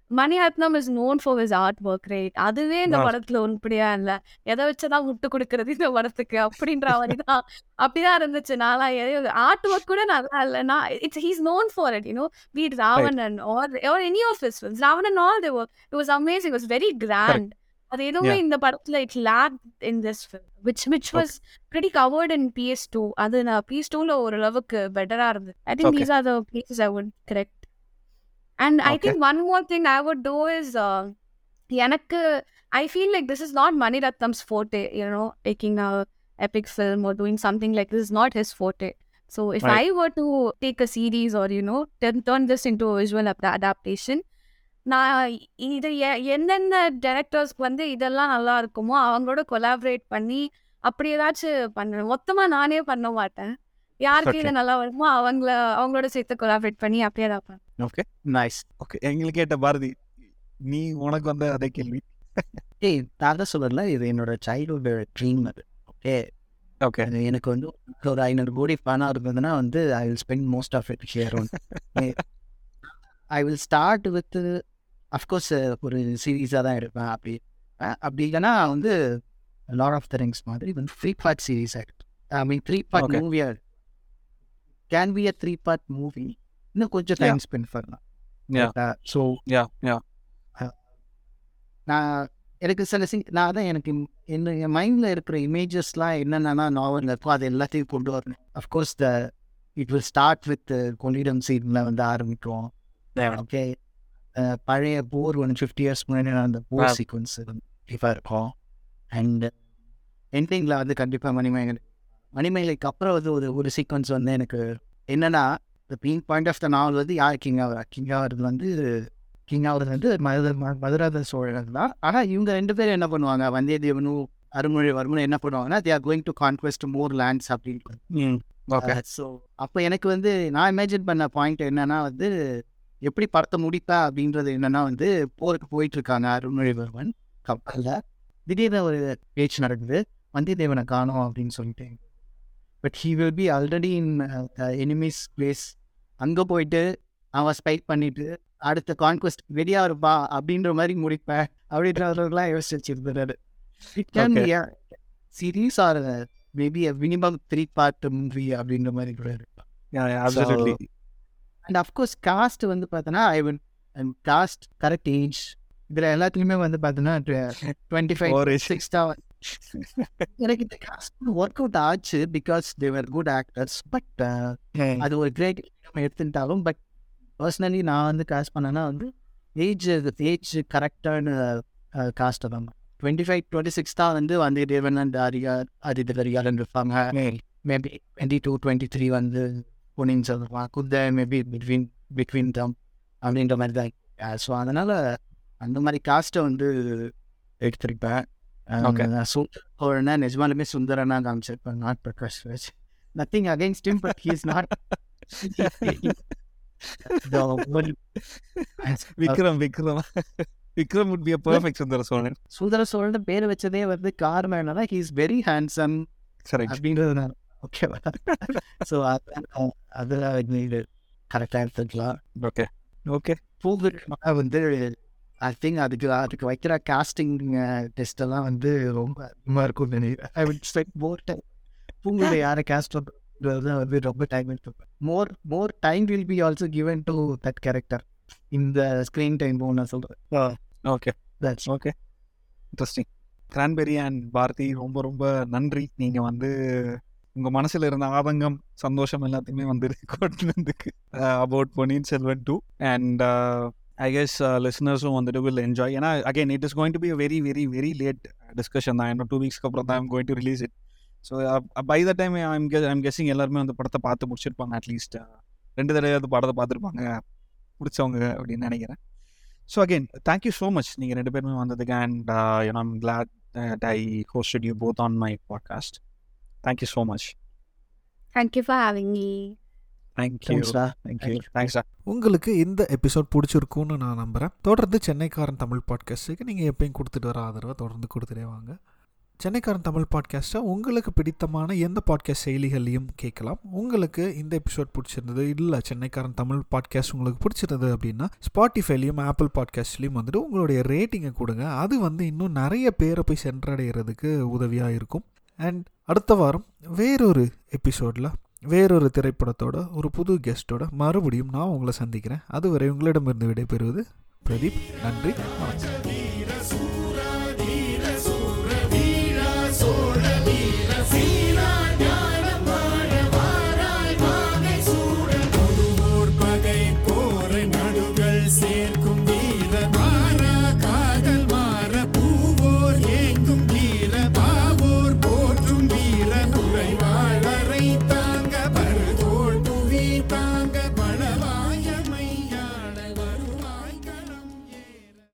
Mani Ratnam is known for his art work rate அதுவே இந்த Ah. படத்துல உருப்படியா இல்ல எதை வச்சுதான் முட்டு கொடுக்கறது இந்த படத்துக்கு அப்படின்ற மாதிரி தான் அப்படிதான் இருந்துச்சு நாளா ஆர்ட் ஒர்க் கூட நல்லா இல்லைன்னா it's he's known for it you know be it Raavanan or or any of his films Raavanan all they work it was amazing was very grand அது எதுவுமே இந்த படத்துல it lack in this film which which was pretty covered in PS2 அது நான் PS2ல ஓரளவுக்கு பெட்டரா இருந்தது I think Okay. These are the places I would correct and I Okay. Think one more thing I would do is எனக்கு I feel like this is not Mani Ratnam's forte you know taking a epic film or doing something like this is not his forte. So if Right. I were to take a series or you know turn, turn this into a visual ap- adaptation, நான் இது எ- எந்தெந்த டைரக்டர்ஸ்க்கு வந்து இதெல்லாம் நல்லா இருக்குமோ அவங்களோட collaborate பண்ணி அப்படி ஏதாச்சும் பண்ணுவேன் மொத்தமா நானே பண்ண மாட்டேன் யாருக்கு இது Okay. நல்லா வருமோ அவங்கள அவங்களோட சேர்த்து கொலாபரேட் பண்ணி அப்படியே தான் பண்ணுவேன் ஓகே நைஸ் ஓகே எங்களுக்கு கேட்ட பாரதி நீ உனக்கு வந்த அதே கேள்வி ஏய் நான் தான் சொல்லல இது என்னோட சைல்ட்ஹுட் ட்ரீம் அது ஓகே ஓகே அது எனக்கு வந்து ஒரு ஐநூறு கோடி பணம் இருந்ததுன்னா வந்து I will spend most of it share I will start with of course ஒரு சீரீஸாக தான் எடுப்பேன் அப்படி அஹ் அப்படி இல்லைன்னா வந்து லாட் ஆஃப் த ரிங்ஸ் மாதிரி வந்து த்ரீ பார்ட் சீரீஸ் ஆகிடும் I mean three part Okay. மூவியாக can be a three part movie இன்னும் கொஞ்சம் Yeah. டைம் ஸ்பெண்ட் பண்ணலாம் Yeah. ஸோ யா யா நான் எனக்கு சில சிங் நான் தான் எனக்கு என்ன என் மைண்டில் இருக்கிற இமேஜஸ்லாம் என்னென்னா நாவலில் இருக்கோ அது எல்லாத்தையும் கொண்டு வரணும் of course the it will start with Kollidam சீனில் வந்து ஆரம்பிக்கும் ஓகே பழைய போர் ஒன் ஃபிஃப்டி இயர்ஸ் முன்னாடி அந்த போர் Wow. சீக்வன்ஸ் கண்டிப்பாக இருக்கும் அண்ட் எண்டிங்கில் வந்து கண்டிப்பாக மணிமேகலை மணிமேகலைக்கு அப்புறம் வந்து ஒரு ஒரு சீக்வன்ஸ் வந்து எனக்கு என்னன்னா the main point of the novel வந்து யார் கிங் ஆகிறா கிங் ஆகிறது வந்து கிங் ஆகிறது வந்து மதுர ம- மதுராத சோழர்கள் தான் ஆனால் இவங்க ரெண்டு பேரும் என்ன பண்ணுவாங்க வந்தியத்தேவனும் அருள்மொழிவர்மனும் என்ன பண்ணுவாங்கன்னா they are going to conquest more lands அப்படின்னு ம் ஓகே ஸோ அப்போ எனக்கு வந்து நான் இமேஜின் பண்ண பாயிண்ட் என்னன்னா வந்து எப்படி படத்தை முடிப்பா அப்படின்றது என்னன்னா வந்து போருக்கு போயிட்டு இருக்காங்க அருள்மொழிவர்மன் கப்பலில் திடீர்னு ஒரு பேச்சு நடக்குது வந்தியத்தேவனை காணோம் அப்படின்னு சொல்லிட்டு but he will be already in enemies place அங்கே போயிட்டு அவன் ஸ்பைட் பண்ணிட்டு அடுத்த கான்குவெஸ்ட் ரெடியாக இருப்பா அப்படின்ற மாதிரி முடிப்பேன் அப்படின்றவர்களாம் யோசிச்சு வச்சிருந்தாரு it can be series or maybe minimum three part movie அப்படின்ற மாதிரி கூட இருப்பான் yeah absolutely and of course cast வந்து பார்த்தோன்னா I will and cast correct age இதில் எல்லாத்துலேயுமே வந்து பார்த்தோன்னா twenty five Or age. Six எனக்கு இந்த காஸ்ட் ஒர்க் அவுட் ஆச்சு because they're good actors but அது ஒரு கிரேட் எடுத்துட்டாலும் பட் பர்சனலி நான் வந்து காஸ்ட் பண்ணேன்னா வந்து ஏஜ் ஏஜ் கரெக்டான காஸ்ட்டை தான் டுவெண்ட்டி ஃபைவ் டுவெண்ட்டி சிக்ஸ் தான் வந்து வந்தியத்தேவன் அண்ட் ஆரியார் ஆதித்யரியாரன் இருப்பாங்க maybe twenty two twenty three வந்து பொன்னியின் செல்வன் குத்த மேபி பிட்வீன் பிட்வீன் தம் அப்படின்ற மாதிரி தான் ஸோ அதனால் அந்த மாதிரி காஸ்ட்டை வந்து எடுத்திருப்பேன் Okay. சுந்தரனா நிஜமாலுமே சுந்தரனா காமிச்சிருப்பேன் not Prakash Raj nothing against him but he is not Vikram Vikram Vikram would be a perfect Sundara Chozhan Sundara Chozhan பேர் வச்சதே வந்து காரணம் என்னன்னா he is very handsome correct அப்படின்றதுனால ஓகேவா ஸோ அதில் இது கரெக்டாக எடுத்துக்கலாம் ஓகே ஓகே பூங்குடி வந்து ஐ திங்க் அதுக்கு அதுக்கு வைக்கிற காஸ்டிங் டெஸ்ட் எல்லாம் வந்து ரொம்ப அதிகமாக இருக்கும் நினைக்கிறேன் I will spend more time பூங்குடி யாரை காஸ்ட் வந்து ரொம்ப டைம் எடுத்துப்பேன் more more time will be also given to that character இந்த ஸ்க்ரீன் டைம் நான் சொல்கிறேன் ஓகே தட்ஸ் ஓகே இன்ட்ரெஸ்டிங் கிரான்பெரி அண்ட் பாரதி ரொம்ப ரொம்ப நன்றி நீங்கள் வந்து உங்கள் மனசில் இருந்த ஆதங்கம் சந்தோஷம் எல்லாத்தையுமே வந்து கொட்டினதுக்கு about Ponniyin Selvan two and I guess லிசனர்ஸும் வந்துட்டு வில் என்ஜாய் ஏன்னா again it is going to be very very very late discussion தான் இன்னும் டூ வீக்ஸ்க்கு அப்புறம் தான் I'm going to release it so by the time I'm I'm guessing எல்லாருமே அந்த படத்தை பார்த்து முடிச்சிருப்பாங்க அட்லீஸ்ட் ரெண்டு தடவையாவது படத்தை பார்த்துருப்பாங்க பிடிச்சவங்க அப்படின்னு நினைக்கிறேன் so again thank you so much நீங்கள் ரெண்டு பேருமே வந்ததுக்கு and you know I'm glad I hosted you both on my podcast thank you so much thank you for having me thank you தேங்க்ஸ்டா தேங்க்யூ தேங்க்ஸ் உங்களுக்கு இந்த எபிசோட் பிடிச்சிருக்கும்னு நான் நம்புகிறேன் தொடர்ந்து சென்னைக்காரன் தமிழ் பாட்காஸ்ட்டுக்கு நீங்கள் எப்பயும் கொடுத்துட்டு வர ஆதரவை தொடர்ந்து கொடுத்துட்டே வாங்க சென்னைக்காரன் தமிழ் பாட்காஸ்ட்டை உங்களுக்கு பிடித்தமான எந்த பாட்காஸ்ட் செயலிகள்லையும் கேட்கலாம் உங்களுக்கு இந்த எபிசோட் பிடிச்சிருந்தது இல்லை சென்னைக்காரன் தமிழ் பாட்காஸ்ட் உங்களுக்கு பிடிச்சிருந்தது அப்படின்னா ஸ்பாட்டிஃபைலையும் ஆப்பிள் பாட்காஸ்ட்லேயும் வந்துட்டு உங்களுடைய ரேட்டிங்கை கொடுங்க அது வந்து இன்னும் நிறைய பேரை போய் சென்றடைகிறதுக்கு உதவியாக இருக்கும் அண்ட் அடுத்த வாரம் வேறொரு எபிசோடில் வேறொரு திரைப்படத்தோட ஒரு புது கெஸ்ட்டோட மறுபடியும் நான் உங்களை சந்திக்கிறேன் அதுவரை உங்களிடமிருந்து விடைபெறுவது பிரதீப் நன்றி வணக்கம்